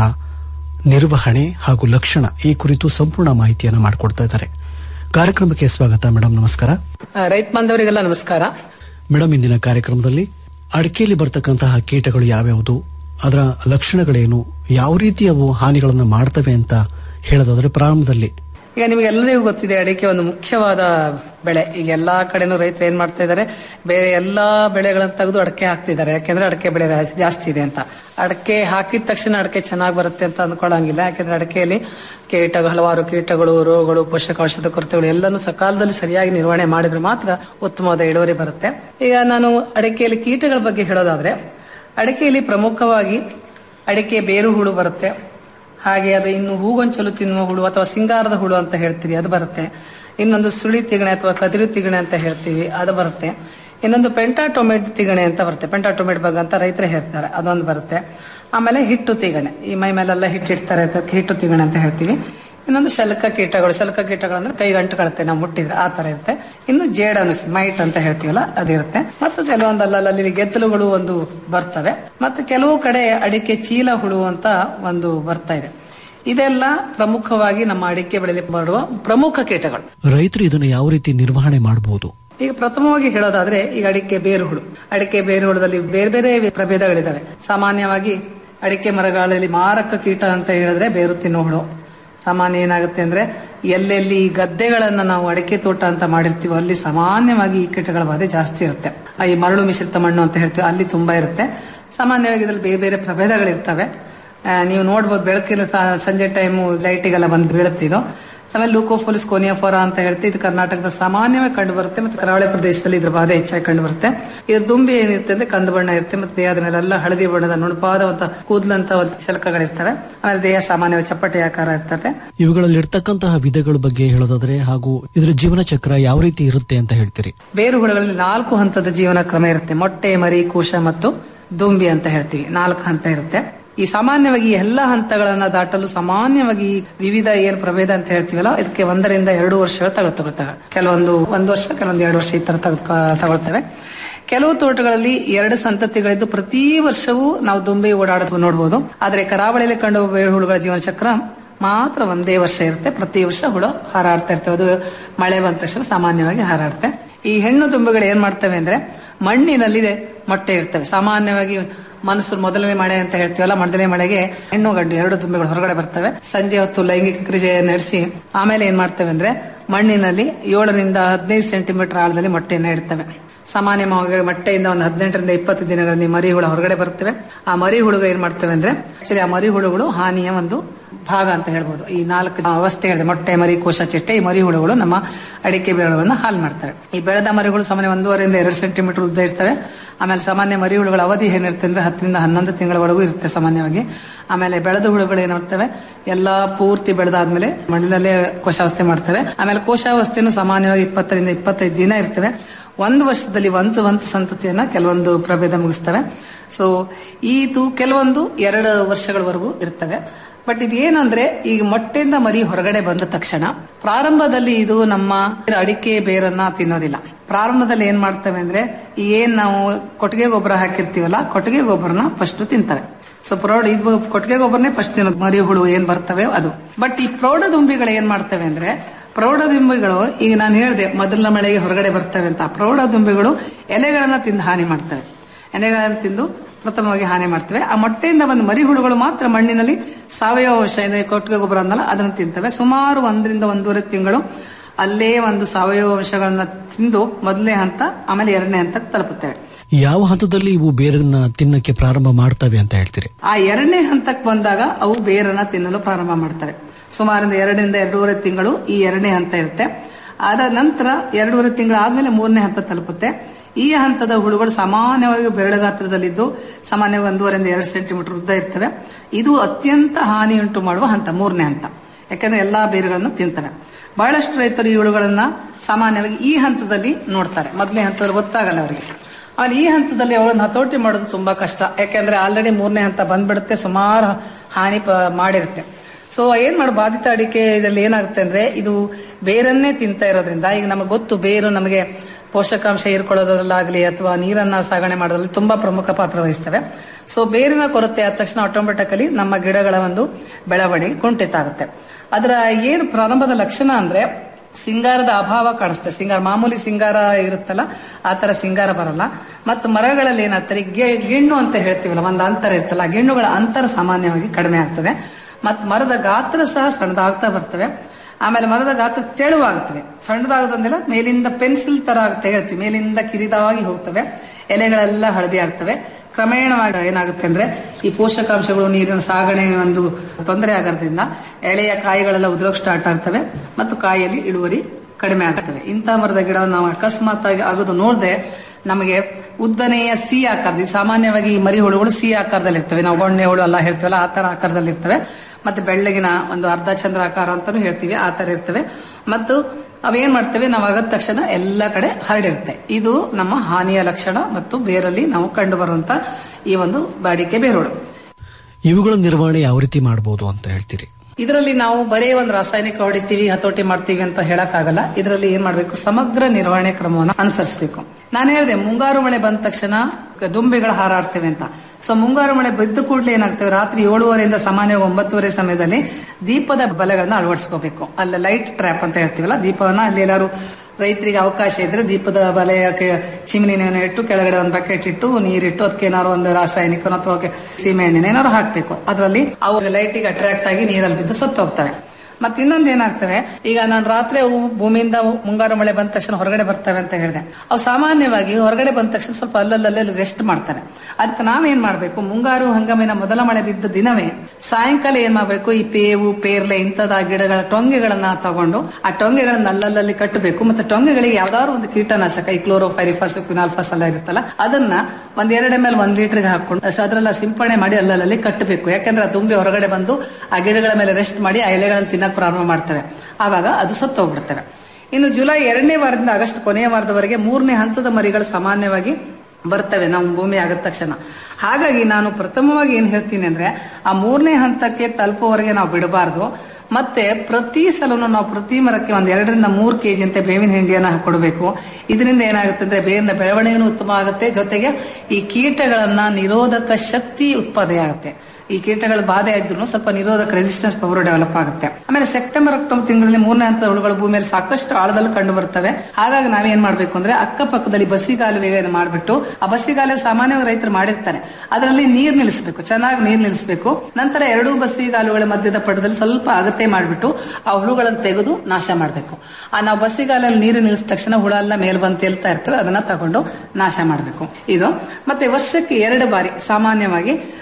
ನಿರ್ವಹಣೆ ಹಾಗೂ ಲಕ್ಷಣ ಈ ಕುರಿತು ಸಂಪೂರ್ಣ ಮಾಹಿತಿಯನ್ನು ಮಾಡಿಕೊಡ್ತಾ ಇದ್ದಾರೆ ಕಾರ್ಯಕ್ರಮಕ್ಕೆ ಸ್ವಾಗತ ಮೇಡಮ್ ನಮಸ್ಕಾರ ರೈತ ಬಾಂಧವರಿಗೆಲ್ಲ ನಮಸ್ಕಾರ ಮೇಡಮ್ ಇಂದಿನ ಕಾರ್ಯಕ್ರಮದಲ್ಲಿ ಅಡಿಕೆಯಲ್ಲಿ ಬರ್ತಕ್ಕಂತಹ ಕೀಟಗಳು ಯಾವ್ಯಾವುದು ಅದರ ಲಕ್ಷಣಗಳೇನು ಯಾವ ರೀತಿ ಅವು ಹಾನಿಗಳನ್ನು ಮಾಡ್ತವೆ ಅಂತ ಹೇಳೋದಾದ್ರೆ ಪ್ರಾರಂಭದಲ್ಲಿ ಈಗ ನಿಮಗೆಲ್ಲರಿಗೂ ಗೊತ್ತಿದೆ ಅಡಿಕೆ ಒಂದು ಮುಖ್ಯವಾದ ಬೆಳೆ ಈಗ ಎಲ್ಲಾ ಕಡೆನೂ ರೈತರು ಏನ್ ಮಾಡ್ತಾ ಇದ್ದಾರೆ ಬೇರೆ ಎಲ್ಲಾ ಬೆಳೆಗಳನ್ನ ತೆಗೆದು ಅಡಕೆ ಹಾಕ್ತಿದ್ದಾರೆ ಯಾಕೆಂದ್ರೆ ಅಡಕೆ ಬೆಳೆ ಜಾ- ಜಾಸ್ತಿ ಇದೆ ಅಂತ ಅಡಕೆ ಹಾಕಿದ ತಕ್ಷಣ ಅಡಕೆ ಚೆನ್ನಾಗಿ ಬರುತ್ತೆ ಅಂತ ಅಂದ್ಕೊಳ್ಳಂಗಿಲ್ಲ ಯಾಕೆಂದ್ರೆ ಅಡಕೆಯಲ್ಲಿ ಕೀಟ ಹಲವಾರು ಕೀಟಗಳು ರೋಗಗಳು ಪೋಷಕಾಂಶದ ಕೊರತೆಗಳು ಎಲ್ಲನೂ ಸಕಾಲದಲ್ಲಿ ಸರಿಯಾಗಿ ನಿರ್ವಹಣೆ ಮಾಡಿದ್ರೆ ಮಾತ್ರ ಉತ್ತಮವಾದ ಇಳುವರಿ ಬರುತ್ತೆ ಈಗ ನಾನು ಅಡಿಕೆಯಲ್ಲಿ ಕೀಟಗಳ ಬಗ್ಗೆ ಹೇಳೋದಾದ್ರೆ ಅಡಿಕೆಯಲ್ಲಿ ಪ್ರಮುಖವಾಗಿ ಅಡಿಕೆ ಬೇರು ಹುಳು ಬರುತ್ತೆ ಹಾಗೆ ಅದು ಇನ್ನು ಹೂಗೊಂಚಲು ತಿನ್ನುವ ಹುಳು ಅಥವಾ ಸಿಂಗಾರದ ಹುಳು ಅಂತ ಹೇಳ್ತೀವಿ ಅದು ಬರುತ್ತೆ ಇನ್ನೊಂದು ಸುಳಿ ತಿಗಣೆ ಅಥವಾ ಕದಿರು ತಿಗಣೆ ಅಂತ ಹೇಳ್ತೀವಿ ಅದು ಬರುತ್ತೆ ಇನ್ನೊಂದು ಪೆಂಟಾಟೊಮೆಟ್ ತಿಗಣೆ ಅಂತ ಬರುತ್ತೆ ಪೆಂಟಾಟೊಮೆಟ್ ಬಗ್ಗೆ ಅಂತ ರೈತರೇ ಹೇಳ್ತಾರೆ ಅದೊಂದು ಬರುತ್ತೆ ಆಮೇಲೆ ಹಿಟ್ಟು ತಿಗಣೆ ಈ ಮೈ ಮೇಲೆಲ್ಲ ಹಿಟ್ಟು ಇಡ್ತಾರೆ ಅದಕ್ಕೆ ಹಿಟ್ಟು ತಿಗಣೆ ಅಂತ ಹೇಳ್ತೀವಿ ಇನ್ನೊಂದು ಶಲ್ಕ ಕೀಟಗಳು ಶಲ್ಕ ಕೀಟಗಳು ಅಂದ್ರೆ ಕೈ ಅಂಟುಕೊಳ್ಳುತ್ತೆ ನಾವು ಮುಟ್ಟಿದ್ರೆ ಆ ತರ ಇರುತ್ತೆ ಇನ್ನು ಜೇಡನುಸಿ ಮೈಟ್ ಅಂತ ಹೇಳ್ತೀವಲ್ಲ ಅದಿರುತ್ತೆ ಮತ್ತು ಕೆಲವೊಂದು ಅಲ್ಲಲ್ಲಿ ಗೆದ್ದಲುಗಳು ಒಂದು ಬರ್ತವೆ ಮತ್ತು ಕೆಲವು ಕಡೆ ಅಡಿಕೆ ಚೀಲ ಹುಳು ಅಂತ ಒಂದು ಬರ್ತಾ ಇದೆ ಇದೆಲ್ಲ ಪ್ರಮುಖವಾಗಿ ನಮ್ಮ ಅಡಿಕೆ ಬೆಳೆಯಲ್ಲಿ ಮಾಡುವ ಪ್ರಮುಖ ಕೀಟಗಳು ರೈತರು ಇದನ್ನು ಯಾವ ರೀತಿ ನಿರ್ವಹಣೆ ಮಾಡಬಹುದು ಈಗ ಪ್ರಥಮವಾಗಿ ಹೇಳೋದಾದ್ರೆ ಈಗ ಅಡಿಕೆ ಬೇರು ಹುಳು ಅಡಿಕೆ ಬೇರು ಹುಳದಲ್ಲಿ ಬೇರೆ ಬೇರೆ ಪ್ರಭೇದಗಳಿದಾವೆ ಸಾಮಾನ್ಯವಾಗಿ ಅಡಿಕೆ ಮರಗಳಲ್ಲಿ ಮಾರಕ ಕೀಟ ಅಂತ ಹೇಳಿದ್ರೆ ಬೇರು ತಿನ್ನೋ ಹುಳು ಸಾಮಾನ್ಯ ಏನಾಗುತ್ತೆ ಅಂದ್ರೆ ಎಲ್ಲೆಲ್ಲಿ ಈ ಗದ್ದೆಗಳನ್ನ ನಾವು ಅಡಿಕೆ ತೋಟ ಅಂತ ಮಾಡಿರ್ತೀವೋ ಅಲ್ಲಿ ಸಾಮಾನ್ಯವಾಗಿ ಈ ಕೀಟಗಳ ಬಾಧೆ ಜಾಸ್ತಿ ಇರುತ್ತೆ ಆ ಈ ಮರಳು ಮಿಶ್ರಿತ ಮಣ್ಣು ಅಂತ ಹೇಳ್ತೀವಿ ಅಲ್ಲಿ ತುಂಬಾ ಇರುತ್ತೆ ಸಾಮಾನ್ಯವಾಗಿ ಇದ್ರಲ್ಲಿ ಬೇರೆ ಬೇರೆ ಪ್ರಭೇದಗಳಿರ್ತವೆ ಆ, ನೀವು ನೋಡ್ಬೋದು ಬೆಳಕಿನ ಸ- ಸಂಜೆ ಟೈಮು ಲೈಟಿಗೆಲ್ಲ ಬಂದು ಬೀಳುತ್ತೆ ಇದು ಆಮೇಲೆ ಲೂಕೋಫೋಲಿಸ್ ಕೋನಿಯಾಫೋರಾ ಅಂತ ಹೇಳ್ತೀವಿ ಇದು ಕರ್ನಾಟಕದ ಸಾಮಾನ್ಯವಾಗಿ ಕಂಡು ಬರುತ್ತೆ ಮತ್ತೆ ಕರಾವಳಿ ಪ್ರದೇಶದಲ್ಲಿ ಇದ್ರ ಬಾಧೆ ಹೆಚ್ಚಾಗಿ ಕಂಡು ಬರುತ್ತೆ ಇದ್ರ ದುಂಬಿ ಏನಿರುತ್ತೆ ಅಂದ್ರೆ ಕಂದು ಬಣ್ಣ ಇರುತ್ತೆ ಮತ್ತೆ ದೇಹದ ಮೇಲೆಲ್ಲ ಹಳದಿ ಬಣ್ಣದ ನುಣುಪಾದಂತ ಕೂದಲಂತ ಒಂದು ಶಲ್ಕಗಳಿರ್ತವೆ ಆಮೇಲೆ ದೇಹ ಸಾಮಾನ್ಯವಾಗಿ ಚಪ್ಪಟೆ ಆಕಾರ ಇರ್ತದೆ ಇವುಗಳಲ್ಲಿ ಇರ್ತಕ್ಕಂತಹ ವಿಧಗಳ ಬಗ್ಗೆ ಹೇಳೋದಾದ್ರೆ ಹಾಗೂ ಇದರ ಜೀವನ ಚಕ್ರ ಯಾವ ರೀತಿ ಇರುತ್ತೆ ಅಂತ ಹೇಳ್ತೀರಿ ಬೇರು ಹುಳುಗಳಲ್ಲಿ ನಾಲ್ಕು ಹಂತದ ಜೀವನ ಕ್ರಮ ಇರುತ್ತೆ ಮೊಟ್ಟೆ ಮರಿ ಕೋಶ ಮತ್ತು ದುಂಬಿ ಅಂತ ಹೇಳ್ತೀವಿ ನಾಲ್ಕು ಹಂತ ಇರುತ್ತೆ ಈ ಸಾಮಾನ್ಯವಾಗಿ ಈ ಎಲ್ಲ ಹಂತಗಳನ್ನ ದಾಟಲು ಸಾಮಾನ್ಯವಾಗಿ ಈ ವಿವಿಧ ಏನ್ ಪ್ರಭೇದ ಅಂತ ಹೇಳ್ತೀವಲ್ಲ ಇದಕ್ಕೆ ಒಂದರಿಂದ ಎರಡು ವರ್ಷಗಳು ತಗೊಳ್ ತಗೊಳ್ತವೆ ಕೆಲವೊಂದು ಒಂದು ವರ್ಷ ಕೆಲವೊಂದು ಎರಡು ವರ್ಷ ಈ ತರ ತೆಗೆದು ತಗೊಳ್ತವೆ ಕೆಲವು ತೋಟಗಳಲ್ಲಿ ಎರಡು ಸಂತತಿಗಳಿದ್ದು ಪ್ರತಿ ವರ್ಷವೂ ನಾವು ದುಂಬಿ ಓಡಾಡೋದು ನೋಡಬಹುದು ಆದ್ರೆ ಕರಾವಳಿಯಲ್ಲಿ ಕಂಡು ಬೇರು ಹುಳುಗಳ ಜೀವನ ಚಕ್ರ ಮಾತ್ರ ಒಂದೇ ವರ್ಷ ಇರುತ್ತೆ ಪ್ರತಿ ವರ್ಷ ಹುಳು ಹಾರಾಡ್ತಾ ಇರ್ತವೆ ಅದು ಮಳೆ ಬಂದ ತಕ್ಷಣ ಸಾಮಾನ್ಯವಾಗಿ ಹಾರಾಡುತ್ತೆ ಈ ಹೆಣ್ಣು ದುಂಬಿಗಳು ಏನ್ ಮಾಡ್ತವೆ ಅಂದ್ರೆ ಮಣ್ಣಿನಲ್ಲಿ ಮೊಟ್ಟೆ ಇರ್ತವೆ ಸಾಮಾನ್ಯವಾಗಿ ಮನಸ್ಸು ಮೊದಲನೇ ಮಳೆ ಅಂತ ಹೇಳ್ತೀವಲ್ಲ ಮೊದಲನೇ ಮಳೆಗೆ ಹೆಣ್ಣು ಗಂಡು ಎರಡು ದುಂಬಿಗಳು ಹೊರಗಡೆ ಬರ್ತವೆ ಸಂಜೆ ಹೊತ್ತು ಲೈಂಗಿಕ ಕ್ರಿಯೆ ನಡೆಸಿ ಆಮೇಲೆ ಏನ್ ಮಾಡ್ತವೆ ಅಂದ್ರೆ ಮಣ್ಣಿನಲ್ಲಿ ಏಳರಿಂದ ಹದಿನೈದು ಸೆಂಟಿಮೀಟರ್ ಆಳದಲ್ಲಿ ಮೊಟ್ಟೆಯನ್ನ ಇಡ್ತವೆ ಸಾಮಾನ್ಯವಾಗಿ ಮೊಟ್ಟೆಯಿಂದ ಒಂದು ಹದಿನೆಂಟರಿಂದ ಇಪ್ಪತ್ತು ದಿನಗಳಲ್ಲಿ ಮರಿ ಹುಳು ಹೊರಗಡೆ ಬರ್ತವೆ ಆ ಮರಿ ಹುಳುಗಳು ಏನ್ ಮಾಡ್ತವೆ ಅಂದ್ರೆ ಆಕ್ಚುಲಿ ಆ ಮರಿ ಹುಳುಗಳು ಹಾನಿಯ ಒಂದು ಭಾಗ ಅಂತ ಹೇಳ್ಬೋದು ಈ ನಾಲ್ಕು ಅವಸ್ಥೆ ಹೇಳಿದೆ ಮೊಟ್ಟೆ ಮರಿ ಕೋಶ ಚಿಟ್ಟೆ ಈ ಮರಿ ಹುಳುಗಳು ನಮ್ಮ ಅಡಿಕೆ ಬೆಳೆಗಳನ್ನು ಹಾಳು ಮಾಡ್ತವೆ ಈ ಬೆಳೆದ ಮರಿಗಳು ಸಾಮಾನ್ಯ ಒಂದೂವರೆಯಿಂದ ಎರಡು ಸೆಂಟಿಮೀಟರ್ ಉದ್ದ ಇರ್ತವೆ ಆಮೇಲೆ ಸಾಮಾನ್ಯ ಮರಿ ಹುಳುಗಳ ಅವಧಿ ಏನಿರುತ್ತೆ ಅಂದ್ರೆ ಹತ್ತರಿಂದ ಹನ್ನೊಂದು ತಿಂಗಳವರೆಗೂ ಇರುತ್ತೆ ಸಾಮಾನ್ಯವಾಗಿ ಆಮೇಲೆ ಬೆಳೆದ ಹುಳುಗಳು ಏನಿರ್ತವೆ ಎಲ್ಲಾ ಪೂರ್ತಿ ಬೆಳೆದಾದ್ಮೇಲೆ ಮಣ್ಣಿನಲ್ಲೇ ಕೋಶಾವಸ್ಥೆ ಮಾಡ್ತವೆ ಆಮೇಲೆ ಕೋಶಾವಸ್ಥೆನೂ ಸಾಮಾನ್ಯವಾಗಿ ಇಪ್ಪತ್ತರಿಂದ ಇಪ್ಪತ್ತೈದು ದಿನ ಇರ್ತವೆ ಒಂದು ವರ್ಷದಲ್ಲಿ ಒಂದು ಒಂದು ಸಂತತಿಯನ್ನ ಕೆಲವೊಂದು ಪ್ರಭೇದ ಮುಗಿಸ್ತವೆ ಸೊ ಇದು ಕೆಲವೊಂದು ಎರಡು ವರ್ಷಗಳವರೆಗೂ ಇರ್ತವೆ ಬಟ್ ಇದೇನಂದ್ರೆ ಈಗ ಮೊಟ್ಟೆಯಿಂದ ಮರಿ ಹೊರಗಡೆ ಬಂದ ತಕ್ಷಣ ಪ್ರಾರಂಭದಲ್ಲಿ ಇದು ನಮ್ಮ ಅಡಿಕೆ ಬೇರನ್ನ ತಿನ್ನೋದಿಲ್ಲ ಪ್ರಾರಂಭದಲ್ಲಿ ಏನ್ ಮಾಡ್ತವೆ ಅಂದ್ರೆ ಈ ಏನ್ ನಾವು ಕೊಟ್ಟಿಗೆ ಗೊಬ್ಬರ ಹಾಕಿರ್ತೀವಲ್ಲ ಕೊಟ್ಟಿಗೆ ಗೊಬ್ಬರನ ಫಸ್ಟ್ ತಿಂತವೆ ಸೊ ಪ್ರೌಢ ಇದು ಕೊಟ್ಟಿಗೆ ಗೊಬ್ಬರನೇ ಫಸ್ಟ್ ತಿನ್ನೋದು ಮರಿ ಹುಳು ಏನ್ ಬರ್ತವೆ ಅದು ಬಟ್ ಈ ಪ್ರೌಢದುಂಬಿಗಳು ಏನ್ ಮಾಡ್ತವೆ ಅಂದ್ರೆ ಪ್ರೌಢದುಂಬಿಗಳು ಈಗ ನಾನು ಹೇಳಿದೆ ಮೊದಲ ಮಳೆಗೆ ಹೊರಗಡೆ ಬರ್ತವೆ ಅಂತ ಆ ಪ್ರೌಢದುಂಬಿಗಳು ಎಲೆಗಳನ್ನ ತಿಂದು ಹಾನಿ ಮಾಡ್ತವೆ ಎಲೆಗಳನ್ನ ತಿಂದು ಪ್ರಥಮವಾಗಿ ಹಾನಿ ಮಾಡ್ತವೆ ಆ ಮೊಟ್ಟೆಯಿಂದ ಬಂದ ಮರಿ ಹುಳುಗಳು ಮಾತ್ರ ಮಣ್ಣಿನಲ್ಲಿ ಸಾವಯವ ಅಂಶ ಇದೆ ಕೊಟ್ಟಿಗೆ ಗೊಬ್ಬರ ಅನ್ನಲ್ಲ ಅದನ್ನು ತಿಂತವೆ ಸುಮಾರು ಒಂದರಿಂದ ಒಂದೂವರೆ ತಿಂಗಳು ಅಲ್ಲೇ ಒಂದು ಸಾವಯವ ಅಂಶಗಳನ್ನ ತಿಂದು ಮೊದಲನೇ ಹಂತ ಆಮೇಲೆ ಎರಡನೇ ಹಂತಕ್ಕೆ ತಲುಪುತ್ತವೆ ಯಾವ ಹಂತದಲ್ಲಿ ಇವು ಬೇರನ್ನ ತಿನ್ನಕ್ಕೆ ಪ್ರಾರಂಭ ಮಾಡ್ತವೆ ಅಂತ ಹೇಳ್ತೀರಿ ಆ ಎರಡನೇ ಹಂತಕ್ಕೆ ಬಂದಾಗ ಅವು ಬೇರನ್ನ ತಿನ್ನಲು ಪ್ರಾರಂಭ ಮಾಡ್ತವೆ ಸುಮಾರಿಂದ ಎರಡರಿಂದ ಎರಡೂವರೆ ತಿಂಗಳು ಈ ಎರಡನೇ ಹಂತ ಇರುತ್ತೆ ಅದ ನಂತರ ಎರಡೂವರೆ ತಿಂಗಳು ಆದ್ಮೇಲೆ ಮೂರನೇ ಹಂತ ತಲುಪುತ್ತೆ ಈ ಹಂತದ ಹುಳುಗಳು ಸಾಮಾನ್ಯವಾಗಿ ಬೆರಳುಗಾತ್ರದಲ್ಲಿದ್ದು ಸಾಮಾನ್ಯವಾಗಿ ಒಂದೂವರೆಯಿಂದ ಎರಡು ಸೆಂಟಿಮೀಟರ್ ಉದ್ದ ಇರ್ತವೆ ಇದು ಅತ್ಯಂತ ಹಾನಿಯುಂಟು ಮಾಡುವ ಹಂತ ಮೂರನೇ ಹಂತ ಯಾಕಂದ್ರೆ ಎಲ್ಲಾ ಬೇರುಗಳನ್ನು ತಿಂತವೆ ಬಹಳಷ್ಟು ರೈತರು ಈ ಹುಳುಗಳನ್ನ ಸಾಮಾನ್ಯವಾಗಿ ಈ ಹಂತದಲ್ಲಿ ನೋಡ್ತಾರೆ ಮೊದಲನೇ ಹಂತದಲ್ಲಿ ಗೊತ್ತಾಗಲ್ಲ ಅವರಿಗೆ ಆಮೇಲೆ ಈ ಹಂತದಲ್ಲಿ ಅವಳನ್ನು ಹತೋಟಿ ಮಾಡೋದು ತುಂಬಾ ಕಷ್ಟ ಯಾಕೆಂದ್ರೆ ಆಲ್ರೆಡಿ ಮೂರನೇ ಹಂತ ಬಂದ್ಬಿಡುತ್ತೆ ಸುಮಾರು ಹಾನಿ ಪ- ಮಾಡಿರುತ್ತೆ ಸೊ ಏನ್ ಮಾಡು ಬಾಧಿತ ಅಡಿಕೆ ಇದರಲ್ಲಿ ಏನಾಗುತ್ತೆ ಅಂದ್ರೆ ಇದು ಬೇರನ್ನೇ ತಿಂತಾ ಇರೋದ್ರಿಂದ ಈಗ ನಮಗೆ ಗೊತ್ತು ಬೇರು ನಮಗೆ ಪೋಷಕಾಂಶ ಹೀರ್ಕೊಳ್ಳೋದ್ರಲ್ಲಾಗ್ಲಿ ಅಥವಾ ನೀರನ್ನ ಸಾಗಣೆ ಮಾಡೋದ್ರಲ್ಲಿ ತುಂಬಾ ಪ್ರಮುಖ ಪಾತ್ರ ವಹಿಸ್ತವೆ ಸೊ ಬೇರಿನ ಕೊರತೆ ಆದ ತಕ್ಷಣ ಆಟೋಮೆಟಿಕಲಿ ನಮ್ಮ ಗಿಡಗಳ ಒಂದು ಬೆಳವಣಿಗೆ ಕುಂಠಿತ ಆಗುತ್ತೆ ಅದರ ಏನು ಪ್ರಾರಂಭದ ಲಕ್ಷಣ ಅಂದ್ರೆ ಸಿಂಗಾರದ ಅಭಾವ ಕಾಣಿಸ್ತದೆ ಸಿಂಗಾರ ಮಾಮೂಲಿ ಸಿಂಗಾರ ಇರುತ್ತಲ್ಲ ಆ ತರ ಸಿಂಗಾರ ಬರಲ್ಲ ಮತ್ತು ಮರಗಳಲ್ಲಿ ಏನಾಗ್ತಾರೆ ಗೆ- ಗಿಣ್ಣು ಅಂತ ಹೇಳ್ತೀವಲ್ಲ ಒಂದು ಅಂತರ ಇರ್ತಲ್ಲ ಆ ಗಿಣ್ಣುಗಳ ಅಂತರ ಸಾಮಾನ್ಯವಾಗಿ ಕಡಿಮೆ ಆಗ್ತದೆ ಮತ್ತು ಮರದ ಗಾತ್ರ ಸಹ ಸಣ್ಣದಾಗ್ತಾ ಬರ್ತವೆ ಆಮೇಲೆ ಮರದ ಗಾತ್ರ ತೆಳುವಾಗ್ತವೆ ಸಣ್ಣದಾಗೋದಂದೆಲ್ಲ ಮೇಲಿಂದ ಪೆನ್ಸಿಲ್ ತರ ಆಗುತ್ತೆ ಹೇಳ್ತೀವಿ ಮೇಲಿಂದ ಕಿರಿದಾಗಿ ಹೋಗ್ತವೆ ಎಲೆಗಳೆಲ್ಲ ಹಳದಿ ಆಗ್ತವೆ ಕ್ರಮೇಣವಾಗಿ ಏನಾಗುತ್ತೆ ಅಂದ್ರೆ ಈ ಪೋಷಕಾಂಶಗಳು ನೀರಿನ ಸಾಗಣೆ ಒಂದು ತೊಂದರೆ ಆಗೋದ್ರಿಂದ ಎಳೆಯ ಕಾಯಿಗಳೆಲ್ಲ ಉದುರೋಕ್ ಸ್ಟಾರ್ಟ್ ಆಗ್ತವೆ ಮತ್ತು ಕಾಯಿಯಲ್ಲಿ ಇಳುವರಿ ಕಡಿಮೆ ಆಗ್ತವೆ ಇಂಥ ಮರದ ಗಿಡವನ್ನು ನಾವು ಅಕಸ್ಮಾತ್ ಆಗಿ ಆಗೋದು ನೋಡದೆ ನಮಗೆ ಉದ್ದನೆಯ ಸಿ ಆಕಾರದ ಈ ಸಾಮಾನ್ಯವಾಗಿ ಈ ಮರಿ ಹುಳುಗಳು ಸಿ ಆಕಾರದಲ್ಲಿ ಇರ್ತವೆ ನಾವು ಗೊಣ್ಣೆ ಹುಳು ಎಲ್ಲ ಹೇಳ್ತೀವಲ್ಲ ಆ ತರ ಆಕಾರದಲ್ಲಿ ಇರ್ತವೆ ಮತ್ತೆ ಬೆಳ್ಳಗಿನ ಒಂದು ಅರ್ಧ ಚಂದ್ರ ಆಕಾರ ಅಂತಾನು ಹೇಳ್ತೀವಿ ಆ ತರ ಇರ್ತವೆ ಮತ್ತು ಅವೇನ್ ಮಾಡ್ತೇವೆ ನಾವು ಆಗದ ತಕ್ಷಣ ಎಲ್ಲ ಕಡೆ ಹರಡಿರುತ್ತೆ ಇದು ನಮ್ಮ ಹಾನಿಯ ಲಕ್ಷಣ ಮತ್ತು ಬೇರಲ್ಲಿ ನಾವು ಕಂಡು ಬರುವಂತ ಈ ಒಂದು ಬಾಡಿಕೆ ಬೇರುಗಳು ಇವುಗಳ ನಿರ್ವಹಣೆ ಯಾವ ರೀತಿ ಮಾಡಬಹುದು ಅಂತ ಹೇಳ್ತೀರಿ ಇದರಲ್ಲಿ ನಾವು ಬರೇ ಒಂದು ರಾಸಾಯನಿಕ ಹೊಡಿತೀವಿ ಹತೋಟಿ ಮಾಡ್ತೀವಿ ಅಂತ ಹೇಳಕ್ಕಾಗಲ್ಲ ಇದರಲ್ಲಿ ಏನ್ ಮಾಡ್ಬೇಕು ಸಮಗ್ರ ನಿರ್ವಹಣೆ ಕ್ರಮವನ್ನು ಅನುಸರಿಸಬೇಕು ನಾನು ಹೇಳಿದೆ ಮುಂಗಾರು ಮಳೆ ಬಂದ ತಕ್ಷಣ ಕ- ದುಂಬಿಗಳು ಹಾರಾಡ್ತೇವೆ ಅಂತ ಸೊ ಮುಂಗಾರು ಮಳೆ ಬಿದ್ದ ಕೂಡಲೇ ಏನಾಗ್ತವೆ ರಾತ್ರಿ ಏಳುವರೆಯಿಂದ ಸಾಮಾನ್ಯವಾಗಿ ಒಂಬತ್ತುವರೆ ಸಮಯದಲ್ಲಿ ದೀಪದ ಬಲೆಗಳನ್ನ ಅಳವಡಿಸ್ಕೋಬೇಕು ಅಲ್ಲಿ ಲೈಟ್ ಟ್ರ್ಯಾಪ್ ಅಂತ ಹೇಳ್ತೀವಲ್ಲ ದೀಪವನ್ನ ಅಲ್ಲಿ ಎಲ್ಲಾರು ರೈತರಿಗೆ ಅವಕಾಶ ಇದ್ರೆ ದೀಪದ ಬಲೆಯಕ್ಕೆ ಚಿಮಿನಿನ ಇಟ್ಟು ಕೆಳಗಡೆ ಒಂದು ಬಕೆಟ್ ಇಟ್ಟು ನೀರಿಟ್ಟು ಅದಕ್ಕೆ ಏನಾದ್ರು ಒಂದು ರಾಸಾಯನಿಕ ಅಥವಾ ಸೀಮೆ ಎಣ್ಣೆನ ಏನಾದ್ರು ಹಾಕ್ಬೇಕು ಅದರಲ್ಲಿ ಅವು ಲೈಟಿಗೆ ಅಟ್ರಾಕ್ಟ್ ಆಗಿ ನೀರಲ್ಲಿ ಬಿದ್ದು ಸತ್ತು ಹೋಗ್ತವೆ ಮತ್ತೆ ಇನ್ನೊಂದು ಏನಾಗ್ತವೆ ಈಗ ನಾನು ರಾತ್ರಿ ಅವು ಭೂಮಿಯಿಂದ ಮುಂಗಾರು ಮಳೆ ಬಂದ ತಕ್ಷಣ ಹೊರಗಡೆ ಬರ್ತವೆ ಅಂತ ಹೇಳಿದೆ ಅವು ಸಾಮಾನ್ಯವಾಗಿ ಹೊರಗಡೆ ಬಂದ ತಕ್ಷಣ ಸ್ವಲ್ಪ ಅಲ್ಲಲ್ಲೇ ರೆಸ್ಟ್ ಮಾಡ್ತಾರೆ ಅದಕ್ಕೆ ನಾವೇನ್ ಮಾಡ್ಬೇಕು ಮುಂಗಾರು ಹಂಗಾಮಿನ ಮೊದಲ ಮಳೆ ಬಿದ್ದ ದಿನವೇ ಸಾಯಂಕಾಲ ಏನ್ ಮಾಡ್ಬೇಕು ಈ ಪೇವು ಪೇರ್ಲೆ ಇಂಥದ ಗಿಡಗಳ ಟೊಂಗೆಗಳನ್ನ ತಗೊಂಡು ಆ ಟೊಂಗೆಗಳನ್ನ ಅಲ್ಲಲ್ಲಿ ಕಟ್ಟಬೇಕು ಮತ್ತೆ ಟೊಂಗೆಗಳಿಗೆ ಯಾವ್ದಾದ್ರು ಒಂದು ಕೀಟನಾಶಕ ಈ ಕ್ಲೋರೋಫೈರಿಫಾಸ್ ಕ್ವಿನಾಲ್ಫಾಸ್ ಎಲ್ಲ ಇರುತ್ತಲ್ಲ ಅದನ್ನ ಒಂದ್ ಎರಡು ಎಮ್ ಎಲ್ ಒಂದ್ ಲೀಟರ್ಗೆ ಹಾಕೊಂಡು ಅದರೆಲ್ಲ ಸಿಂಪಡಣೆ ಮಾಡಿ ಅಲ್ಲಲ್ಲಿ ಕಟ್ಟಬೇಕು ಯಾಕಂದ್ರೆ ಆ ತುಂಬಿ ಹೊರಗಡೆ ಬಂದು ಆ ಗಿಡಗಳ ಮೇಲೆ ರೆಸ್ಟ್ ಮಾಡಿ ಆ ಎಲೆಗಳನ್ನು ತಿನ್ನಕ್ ಪ್ರಾರಂಭ ಮಾಡ್ತವೆ ಆವಾಗ ಅದು ಸತ್ತು ಹೋಗ್ಬಿಡ್ತವೆ ಇನ್ನು ಜುಲೈ ಎರಡನೇ ವಾರದಿಂದ ಆಗಸ್ಟ್ ಕೊನೆಯ ವಾರದವರೆಗೆ ಮೂರನೇ ಹಂತದ ಮರಿಗಳು ಸಾಮಾನ್ಯವಾಗಿ ಬರ್ತವೆ ನಮ್ಮ ಭೂಮಿ ಆಗದ ತಕ್ಷಣ ಹಾಗಾಗಿ ನಾನು ಪ್ರಥಮವಾಗಿ ಏನ್ ಹೇಳ್ತೀನಿ ಅಂದ್ರೆ ಆ ಮೂರನೇ ಹಂತಕ್ಕೆ ತಲುಪುವವರೆಗೆ ನಾವು ಬಿಡಬಾರ್ದು ಮತ್ತೆ ಪ್ರತಿ ಸಲನು ನಾವು ಪ್ರತಿ ಮರಕ್ಕೆ ಒಂದ್ ಎರಡರಿಂದ ಮೂರು ಕೆಜಿ ಅಂತ ಬೇವಿನ ಹಿಂಡಿಯನ್ನ ಕೊಡಬೇಕು ಇದರಿಂದ ಏನಾಗುತ್ತೆ ಅಂದ್ರೆ ಬೇರಿನ ಬೆಳವಣಿಗೆನೂ ಉತ್ತಮ ಆಗುತ್ತೆ ಜೊತೆಗೆ ಈ ಕೀಟಗಳನ್ನ ನಿರೋಧಕ ಶಕ್ತಿ ಉತ್ಪಾದನೆ ಆಗುತ್ತೆ ಈ ಕೀಟಗಳ ಬಾಧೆ ಇದ್ರು ಸ್ವಲ್ಪ ನಿರೋಧಕ ರೆಸಿಸ್ಟೆನ್ಸ್ ಪವರ್ ಡೆವಲಪ್ ಆಗುತ್ತೆ ಆಮೇಲೆ ಸೆಪ್ಟೆಂಬರ್ ಅಕ್ಟೋಬರ್ ತಿಂಗಳಲ್ಲಿ ಮೂರನೇ ಹಂತದ ಹುಳುಗಳು ಭೂಮಿಯಲ್ಲಿ ಸಾಕಷ್ಟು ಆಳದಲ್ಲಿ ಕಂಡು ಬರ್ತವೆ ಹಾಗಾಗಿ ನಾವೇನ್ ಮಾಡ್ಬೇಕು ಅಂದ್ರೆ ಅಕ್ಕಪಕ್ಕದಲ್ಲಿ ಬಸಿಗಾಲುವೆಯನ್ನು ಮಾಡ್ಬಿಟ್ಟು ಆ ಬಸಿಗಾಲುವೆ ಸಾಮಾನ್ಯವಾಗಿ ರೈತರು ಮಾಡಿರ್ತಾರೆ ಅದರಲ್ಲಿ ನೀರ್ ನಿಲ್ಲಿಸಬೇಕು ಚೆನ್ನಾಗಿ ನೀರ್ ನಿಲ್ಲಿಸಬೇಕು ನಂತರ ಎರಡೂ ಬಸಿಗಾಲುಗಳ ಮಧ್ಯದ ಪಟದಲ್ಲಿ ಸ್ವಲ್ಪ ಅಗತ್ಯ ಮಾಡಿಬಿಟ್ಟು ಆ ಹುಳುಗಳನ್ನು ತೆಗೆದು ನಾಶ ಮಾಡಬೇಕು ಆ ನಾವು ಬಸಿಗಾಲಲ್ಲಿ ನೀರು ನಿಲ್ಲಿಸಿದ ತಕ್ಷಣ ಹುಳ ಎಲ್ಲ ಮೇಲ್ ಬಂದು ತೇಲ್ತಾ ಇರ್ತವೆ ಅದನ್ನ ತಗೊಂಡು ನಾಶ ಮಾಡಬೇಕು ಇದು ಮತ್ತೆ ವರ್ಷಕ್ಕೆ ಎರಡು ಬಾರಿ ಸಾಮಾನ್ಯವಾಗಿ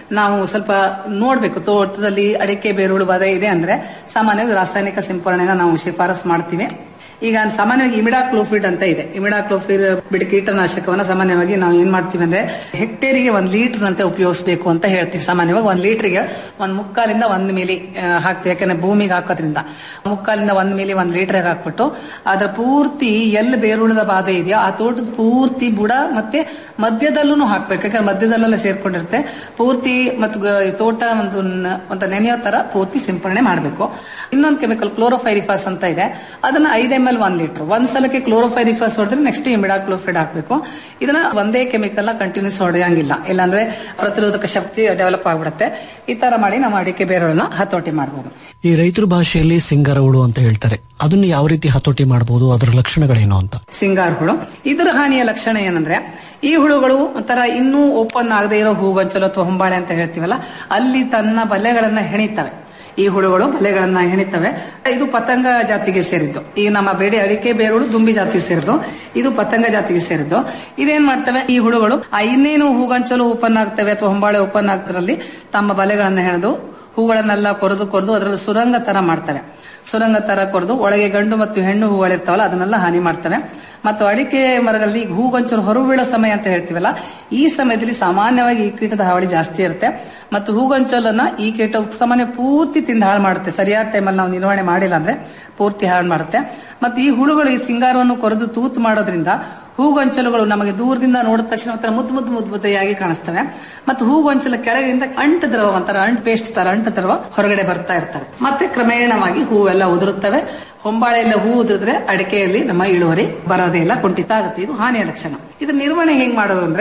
ನಾವು ಸ್ವಲ್ಪ ನೋಡ್ಬೇಕು ತೋಟದಲ್ಲಿ ಅಡಿಕೆ ಬೇರುಳು ಬಾಧೆ ಇದೆ ಅಂದ್ರೆ ಸಾಮಾನ್ಯವಾಗಿ ರಾಸಾಯನಿಕ ಸಿಂಪರಣೆನ ನಾವು ಶಿಫಾರಸ್ ಮಾಡ್ತೀವಿ ಈಗ ಸಾಮಾನ್ಯವಾಗಿ ಇಮಿಡಾಕ್ಲೋಫಿಡ್ ಅಂತ ಇದೆ ಇಮಿಡಾಕ್ಲೋಫಿಡ್ ಬಿಡಿ ಕೀಟನಾಶಕವನ್ನ ಸಾಮಾನ್ಯವಾಗಿ ನಾವು ಏನ್ ಮಾಡ್ತೀವಿ ಅಂದ್ರೆ ಹೆಕ್ಟೇರಿಗೆ ಒಂದ್ ಲೀಟರ್ ನಂತೆ ಉಪಯೋಗಿಸಬೇಕು ಅಂತ ಹೇಳ್ತೀವಿ ಸಾಮಾನ್ಯವಾಗಿ ಒಂದ್ ಲೀಟರ್ಗೆ ಒಂದ್ ಮುಕ್ಕಾಲಿಂದ ಒಂದ್ ಮಿಲಿ ಆ, ಹಾಕ್ತೀವಿ ಯಾಕಂದ್ರೆ ಭೂಮಿಗೆ ಹಾಕೋದ್ರಿಂದ ಮುಕ್ಕಾಲಿಂದ ಒಂದ್ ಮಿಲಿ ಒಂದ್ ಲೀಟರ್ಗೆ ಹಾಕ್ಬಿಟ್ಟು ಅದ್ರ ಪೂರ್ತಿ ಎಲ್ಲಿ ಬೇರುಳದ ಬಾಧೆ ಇದೆಯೋ ಆ ತೋಟದ ಪೂರ್ತಿ ಬುಡ ಮತ್ತೆ ಮಧ್ಯದಲ್ಲೂ ಹಾಕ್ಬೇಕು ಯಾಕಂದ್ರೆ ಮಧ್ಯದಲ್ಲೆಲ್ಲ ಸೇರ್ಕೊಂಡಿರುತ್ತೆ ಪೂರ್ತಿ ಮತ್ತು ಗ- ಈ ತೋಟ ಒಂದು ನ- ಒಂದು ನೆನೆಯೋ ತರ ಪೂರ್ತಿ ಸಿಂಪರಣೆ ಮಾಡಬೇಕು ಇನ್ನೊಂದು ಕೆಮಿಕಲ್ ಕ್ಲೋರೋಫೈರಿಫಾಸ್ ಅಂತ ಇದೆ ಅದನ್ನ ಐದ್ ಎಂ ಎಲ್ ಒನ್ ಲೀಟರ್ ಒಂದ್ ಸಲಕ್ಕೆ ಕ್ಲೋರೋಫೈರಿಫಾಸ್ ಹೊಡೆದ್ರೆ ನೆಕ್ಸ್ಟ್ ಇಮಿಡಾಕ್ಲೋಫಿಡ್ ಹಾಕ್ಬೇಕು ಇದನ್ನ ಒಂದೇ ಕೆಮಿಕಲ್ ಕಂಟಿನ್ಯೂಸ್ ಹೊಡೆಯಂಗಿಲ್ಲ ಇಲ್ಲಾಂದ್ರೆ ಪ್ರತಿರೋಧಕ ಶಕ್ತಿ ಡೆವಲಪ್ ಆಗ್ಬಿಡುತ್ತೆ ಈ ತರ ಮಾಡಿ ನಮ್ಮ ಅಡಿಕೆ ಬೇರುಗಳನ್ನ ಹತೋಟಿ ಮಾಡಬಹುದು ಈ ರೈತರ ಭಾಷೆಯಲ್ಲಿ ಸಿಂಗಾರ ಹುಳು ಅಂತ ಹೇಳ್ತಾರೆ ಅದನ್ನ ಯಾವ ರೀತಿ ಹತೋಟಿ ಮಾಡಬಹುದು ಅದರ ಲಕ್ಷಣಗಳೇನು ಅಂತ ಸಿಂಗಾರ ಹುಳು ಇದರ ಹಾನಿಯ ಲಕ್ಷಣ ಏನಂದ್ರೆ ಈ ಹುಳುಗಳು ಒಂಥರ ಇನ್ನೂ ಓಪನ್ ಆಗದೆ ಇರೋ ಹೂಗೊಂಚಲು ಅಥವಾ ಹೊಂಬಾಳೆ ಅಂತ ಹೇಳ್ತೀವಲ್ಲ ಅಲ್ಲಿ ತನ್ನ ಬಲೆಗಳನ್ನ ಹೆಣಿತವೆ ಈ ಹುಳುಗಳು ಬಲೆಗಳನ್ನ ಹೆಣಿತವೆ ಇದು ಪತಂಗ ಜಾತಿಗೆ ಸೇರಿದ್ದು ಈ ನಮ್ಮ ಬೇಡಿ ಅಡಿಕೆ ಬೇರುಗಳು ದುಂಬಿ ಜಾತಿಗೆ ಸೇರಿದ್ದು ಇದು ಪತಂಗ ಜಾತಿಗೆ ಸೇರಿದ್ದು ಇದೇನ್ ಮಾಡ್ತವೆ ಈ ಹುಳುಗಳು ಆ ಇನ್ನೇನು ಹೂಗೊಂಚಲು ಓಪನ್ ಆಗ್ತವೆ ಅಥವಾ ಹೊಂಬಾಳೆ ಓಪನ್ ಆಗ್ತರಲ್ಲಿ ತಮ್ಮ ಬಲೆಗಳನ್ನ ಹೆಣೆದು ಹೂಗಳನ್ನೆಲ್ಲ ಕೊರೆದು ಕೊರೆದು ಅದರಲ್ಲಿ ಸುರಂಗ ತರ ಮಾಡ್ತವೆ ಸುರಂಗ ತರ ಕೊರೆದು ಒಳಗೆ ಗಂಡು ಮತ್ತು ಹೆಣ್ಣು ಹೂಗಳಿರ್ತಾವಲ್ಲ ಅದನ್ನೆಲ್ಲ ಹಾನಿ ಮಾಡ್ತವೆ ಮತ್ತು ಅಡಿಕೆ ಮರಗಳಲ್ಲಿ ಈಗ ಹೂಗೊಂಚಲು ಹೊರಬೀಳೋ ಸಮಯ ಅಂತ ಹೇಳ್ತೀವಲ್ಲ ಈ ಸಮಯದಲ್ಲಿ ಸಾಮಾನ್ಯವಾಗಿ ಈ ಕೀಟದ ಹಾವಳಿ ಜಾಸ್ತಿ ಇರುತ್ತೆ ಮತ್ತು ಹೂಗೊಂಚಲನ್ನ ಈ ಕೀಟ ಸಾಮಾನ್ಯ ಪೂರ್ತಿ ತಿಂದು ಹಾಳು ಮಾಡುತ್ತೆ ಸರಿಯಾದ ಟೈಮಲ್ಲಿ ನಾವು ನಿರ್ವಹಣೆ ಮಾಡಿಲ್ಲ ಅಂದ್ರೆ ಪೂರ್ತಿ ಹಾಳು ಮಾಡುತ್ತೆ ಮತ್ತು ಈ ಹುಳುಗಳು ಈ ಸಿಂಗಾರವನ್ನು ಕೊರೆದು ತೂತು ಮಾಡೋದ್ರಿಂದ ಹೂಗೊಂಚಲುಗಳು ನಮಗೆ ದೂರದಿಂದ ನೋಡಿದ ತಕ್ಷಣ ಒಂಥರ ಮುದ್ದು ಮುದ್ದು ಮುದ್ದು ಮುದ್ದೆಯಾಗಿ ಕಾಣಿಸ್ತವೆ ಮತ್ತು ಹೂಗೊಂಚಲ ಕೆಳಗಿಂದ ಅಂಟು ದ್ರವ ಒಂಥರ ಅಂಟು ಪೇಸ್ಟ್ ತರ ಅಂಟು ದ್ರವ ಹೊರಗಡೆ ಬರ್ತಾ ಇರ್ತವೆ ಮತ್ತೆ ಕ್ರಮೇಣವಾಗಿ ಹೂವೆಲ್ಲ ಉದುರುತ್ತವೆ ಹೊಂಬಾಳೆಲ್ಲ ಹೂ ಉದುರಿದ್ರೆ ಅಡಿಕೆಯಲ್ಲಿ ನಮ್ಮ ಇಳುವರಿ ಬರೋದೇ ಇಲ್ಲ ಕುಂಠಿತ ಆಗುತ್ತೆ ಇದು ಹಾನಿಯ ಲಕ್ಷಣ ಇದು ನಿರ್ವಹಣೆ ಹೆಂಗ್ ಮಾಡೋದು ಅಂದ್ರೆ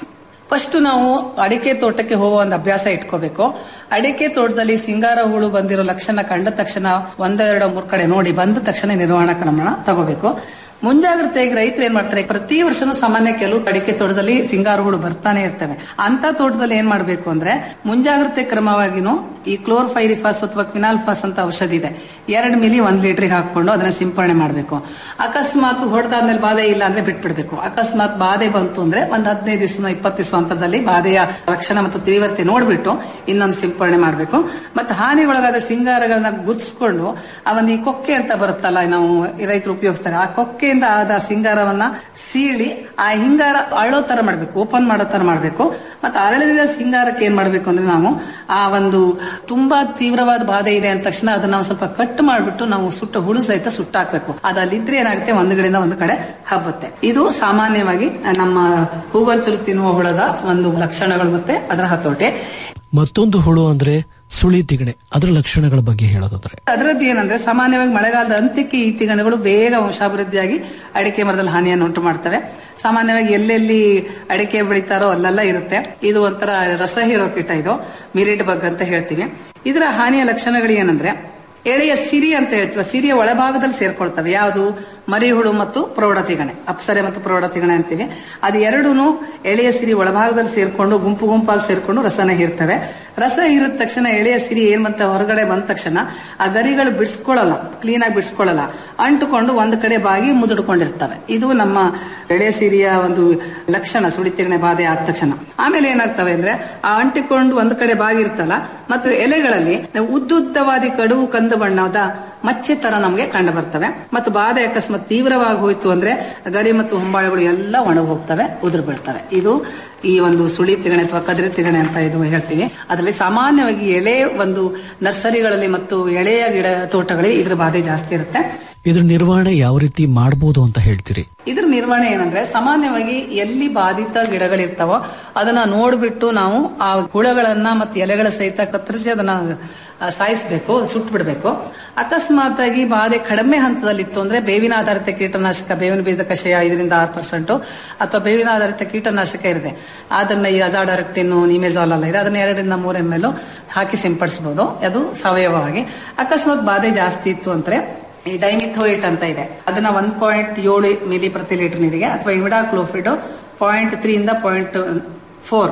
ಫಸ್ಟ್ ನಾವು ಅಡಿಕೆ ತೋಟಕ್ಕೆ ಹೋಗುವ ಒಂದು ಅಭ್ಯಾಸ ಇಟ್ಕೋಬೇಕು ಅಡಿಕೆ ತೋಟದಲ್ಲಿ ಸಿಂಗಾರ ಹುಳು ಬಂದಿರೋ ಲಕ್ಷಣ ಕಂಡ ತಕ್ಷಣ ಒಂದೆರಡು ಮೂರ್ ಕಡೆ ನೋಡಿ ಬಂದ ತಕ್ಷಣ ನಿರ್ವಹಣಾ ಕ್ರಮಣ ತಗೋಬೇಕು ಮುಂಜಾಗ್ರತೆಯಾಗಿ ರೈತರು ಏನ್ ಮಾಡ್ತಾರೆ ಪ್ರತಿ ವರ್ಷನೂ ಸಾಮಾನ್ಯ ಕೆಲವು ಅಡಿಕೆ ತೋಟದಲ್ಲಿ ಸಿಂಗಾರ ಹುಳು ಬರ್ತಾನೆ ಇರ್ತವೆ ಅಂತ ತೋಟದಲ್ಲಿ ಏನ್ ಮಾಡ್ಬೇಕು ಅಂದ್ರೆ ಮುಂಜಾಗ್ರತೆ ಕ್ರಮವಾಗಿನೂ ಈ ಕ್ಲೋರ್ಫೈರಿಫಾಸ್ ಅಥವಾ ಕ್ವಿನಾಲ್ಫಾಸ್ ಅಂತ ಔಷಧಿ ಇದೆ ಎರಡ್ ಮಿಲಿ ಒಂದ್ ಲೀಟರ್ಗೆ ಹಾಕೊಂಡು ಅದನ್ನ ಸಿಂಪರಣೆ ಮಾಡಬೇಕು ಅಕಸ್ಮಾತ್ ಹೊಡೆದಾದ್ಮೇಲೆ ಬಾಧೆ ಇಲ್ಲ ಅಂದ್ರೆ ಬಿಟ್ಬಿಡ್ಬೇಕು ಅಕಸ್ಮಾತ್ ಬಾಧೆ ಬಂತು ಅಂದ್ರೆ ಒಂದ್ ಹದಿನೈದು ದಿವಸ ಇಪ್ಪತ್ತು ದಿವಸ ಹಂತದಲ್ಲಿ ಬಾಧೆಯ ಲಕ್ಷಣ ಮತ್ತು ತೀವ್ರತೆ ನೋಡ್ಬಿಟ್ಟು ಇನ್ನೊಂದು ಸಿಂಪರಣೆ ಮಾಡಬೇಕು ಮತ್ತೆ ಹಾನಿಗೊಳಗಾದ ಸಿಂಗಾರಗಳನ್ನ ಗುರ್ತಿಸ್ಕೊಂಡು ಆ ಒಂದು ಈ ಕೊಕ್ಕೆ ಅಂತ ಬರುತ್ತಲ್ಲ ನಾವು ಈ ರೈತರು ಉಪಯೋಗಿಸ್ತಾರೆ ಆ ಕೊಕ್ಕೆಯಿಂದ ಆದ ಸಿಂಗಾರವನ್ನ ಸೀಳಿ ಆ ಹಿಂಗಾರ ಅಳೋ ತರ ಮಾಡ್ಬೇಕು ಓಪನ್ ಮಾಡೋ ತರ ಮಾಡ್ಬೇಕು ಮತ್ತೆ ಅರಳಿದ ಸಿಂಗಾರಕ್ಕೆ ಏನ್ ಮಾಡ್ಬೇಕು ಅಂದ್ರೆ ನಾವು ಆ ಒಂದು ತುಂಬಾ ತೀವ್ರವಾದ ಬಾಧೆ ಇದೆ ಅಂದ ತಕ್ಷಣ ಅದನ್ನ ನಾವು ಸ್ವಲ್ಪ ಕಟ್ ಮಾಡ್ಬಿಟ್ಟು ನಾವು ಸುಟ್ಟ ಹುಳು ಸಹಿತ ಸುಟ್ಟಾಕ್ಬೇಕು ಅದು ಅಲ್ಲಿದ್ರೆ ಏನಾಗುತ್ತೆ ಒಂದು ಕಡೆಯಿಂದ ಒಂದು ಕಡೆ ಹಬ್ಬುತ್ತೆ ಇದು ಸಾಮಾನ್ಯವಾಗಿ ನಮ್ಮ ಹೂಗೊಂಚಲು ತಿನ್ನುವ ಹುಳದ ಒಂದು ಲಕ್ಷಣಗಳು ಮತ್ತೆ ಅದರ ಹತೋಟಿ ಮತ್ತೊಂದು ಹುಳು ಅಂದ್ರೆ ಸುಳಿ ತಿಗಣೆ ಅದರ ಲಕ್ಷಣಗಳ ಬಗ್ಗೆ ಹೇಳೋದಾದ್ರೆ ಅದರದ್ದು ಏನಂದ್ರೆ ಸಾಮಾನ್ಯವಾಗಿ ಮಳೆಗಾಲದ ಅಂತ್ಯಕ್ಕೆ ಈ ತಿಗಣೆಗಳು ಬೇಗ ವಂಶಾಭಿವೃದ್ಧಿಯಾಗಿ ಅಡಿಕೆ ಮರದಲ್ಲಿ ಹಾನಿಯನ್ನು ಉಂಟು ಮಾಡ್ತವೆ ಸಾಮಾನ್ಯವಾಗಿ ಎಲ್ಲೆಲ್ಲಿ ಅಡಿಕೆ ಬೆಳಿತಾರೋ ಅಲ್ಲೆಲ್ಲ ಇರುತ್ತೆ ಇದು ಒಂಥರ ರಸ ಹೀರೋ ಕೀಟ ಇದು ಮಿರಿಟ್ ಬಗ್ ಅಂತ ಹೇಳ್ತೀವಿ ಇದರ ಹಾನಿಯ ಲಕ್ಷಣಗಳು ಏನಂದ್ರೆ ಎಳೆಯ ಸಿರಿ ಅಂತ ಹೇಳ್ತೀವಿ ಆ ಸಿರಿಯ ಒಳಭಾಗದಲ್ಲಿ ಸೇರ್ಕೊಳ್ತವೆ ಯಾವುದು ಮರಿಹುಳು ಮತ್ತು ಪ್ರೌಢ ತಿಗಣೆ ಅಪ್ಸರೆ ಮತ್ತು ಪ್ರೌಢ ತಿಗಣೆ ಅಂತೀವಿ ಅದು ಎರಡೂನು ಎಳೆಯ ಸಿರಿ ಒಳಭಾಗದಲ್ಲಿ ಸೇರ್ಕೊಂಡು ಗುಂಪು ಗುಂಪಾಗಿ ಸೇರ್ಕೊಂಡು ರಸನ ಹೀರ್ತವೆ ರಸ ಹೀರಿದ ತಕ್ಷಣ ಎಳೆಯ ಸಿರಿ ಏನ್ ಮತ್ತೆ ಹೊರಗಡೆ ಬಂದ ತಕ್ಷಣ ಆ ಗರಿಗಳು ಬಿಡಿಸ್ಕೊಳ್ಳಲ್ಲ ಕ್ಲೀನ್ ಆಗಿ ಬಿಡಿಸ್ಕೊಳ್ಳಲ್ಲ ಅಂಟುಕೊಂಡು ಒಂದ್ ಕಡೆ ಬಾಗಿ ಮುದುಡ್ಕೊಂಡಿರ್ತವೆ ಇದು ನಮ್ಮ ಎಳೆಯ ಸಿರಿಯ ಒಂದು ಲಕ್ಷಣ ಸುಳಿ ತಿಗಣೆ ಬಾಧೆ ಆದ ತಕ್ಷಣ ಆಮೇಲೆ ಏನಾಗ್ತವೆ ಅಂದ್ರೆ ಆ ಅಂಟಿಕೊಂಡು ಒಂದ್ ಕಡೆ ಬಾಗಿರ್ತಲ್ಲ ಮತ್ತೆ ಎಲೆಗಳಲ್ಲಿ ಉದ್ದುದ್ದವಾದಿ ಕಡುವು ಕಂದು ಬಣ್ಣದ ಮಚ್ಚೆ ತರ ನಮಗೆ ಕಂಡು ಬರ್ತವೆ ಮತ್ತು ಬಾಧೆ ಅಕಸ್ಮಾತ್ ತೀವ್ರವಾಗಿ ಹೋಯ್ತು ಅಂದ್ರೆ ಗರಿ ಮತ್ತು ಹೊಂಬಾಳೆಗಳು ಎಲ್ಲ ಒಣಗಿ ಹೋಗ್ತವೆ ಉದುರು ಬೀಳ್ತವೆ ಇದು ಈ ಒಂದು ಸುಳಿ ತಿಗಣೆ ಅಥವಾ ಕದಿರಿ ತಿಗಣೆ ಅಂತ ಇದು ಹೇಳ್ತೀವಿ ಅದರಲ್ಲಿ ಸಾಮಾನ್ಯವಾಗಿ ಎಳೆ ಒಂದು ನರ್ಸರಿಗಳಲ್ಲಿ ಮತ್ತು ಎಳೆಯ ಗಿಡ ತೋಟಗಳಲ್ಲಿ ಇದ್ರ ಬಾಧೆ ಜಾಸ್ತಿ ಇರುತ್ತೆ ಇದ್ರ ನಿರ್ವಹಣೆ ಯಾವ ರೀತಿ ಮಾಡಬಹುದು ಅಂತ ಹೇಳ್ತೀರಿ ಇದ್ರ ನಿರ್ವಹಣೆ ಏನಂದ್ರೆ ಸಾಮಾನ್ಯವಾಗಿ ಎಲ್ಲಿ ಬಾಧಿತ ಗಿಡಗಳಿರ್ತಾವೋ ಅದನ್ನ ನೋಡ್ಬಿಟ್ಟು ನಾವು ಆ ಹುಳಗಳನ್ನ ಮತ್ತೆ ಎಲೆಗಳ ಸಹಿತ ಕತ್ತರಿಸಿ ಅದನ್ನ ಆ, ಸಾಯಿಸ್ಬೇಕು ಸುಟ್ಟು ಬಿಡಬೇಕು ಅಕಸ್ಮಾತ್ ಆಗಿ ಬಾಧೆ ಕಡಿಮೆ ಹಂತದಲ್ಲಿತ್ತು ಅಂದ್ರೆ ಬೇವಿನ ಆಧಾರಿತ ಕೀಟನಾಶಕ ಬೇವಿನ ಬೀಜ ಕಷಾಯ ಐದರಿಂದ ಆರು ಪರ್ಸೆಂಟ್ ಅಥವಾ ಬೇವಿನ ಆಧಾರಿತ ಕೀಟನಾಶಕ ಇದೆ ಅದನ್ನ ಈ ಅಜಾಡಾರೆಕ್ಟಿನ್ ನಿಮೆಜಾಲ್ ಎಲ್ಲ ಇದೆ ಅದನ್ನ ಎರಡರಿಂದ ಮೂರು ಎಮ್ ಎಲ್ ಹಾಕಿ ಸಿಂಪಡಿಸಬಹುದು ಅದು ಸಾವಯವವಾಗಿ ಅಕಸ್ಮಾತ್ ಬಾಧೆ ಜಾಸ್ತಿ ಇತ್ತು ಅಂದ್ರೆ ಈ ಡೈಮಿಥೋಯಿಟ್ ಅಂತ ಇದೆ ಅದನ್ನ ಒನ್ ಪಾಯಿಂಟ್ ಏಳು ಮಿಲಿ ಪ್ರತಿ ಲೀಟರ್ ನೀರಿಗೆ ಅಥವಾ ಇಮಿಡಾಕ್ಲೋಫಿಡ್ ಪಾಯಿಂಟ್ ತ್ರೀ ಇಂದ ಪಾಯಿಂಟ್ ಫೋರ್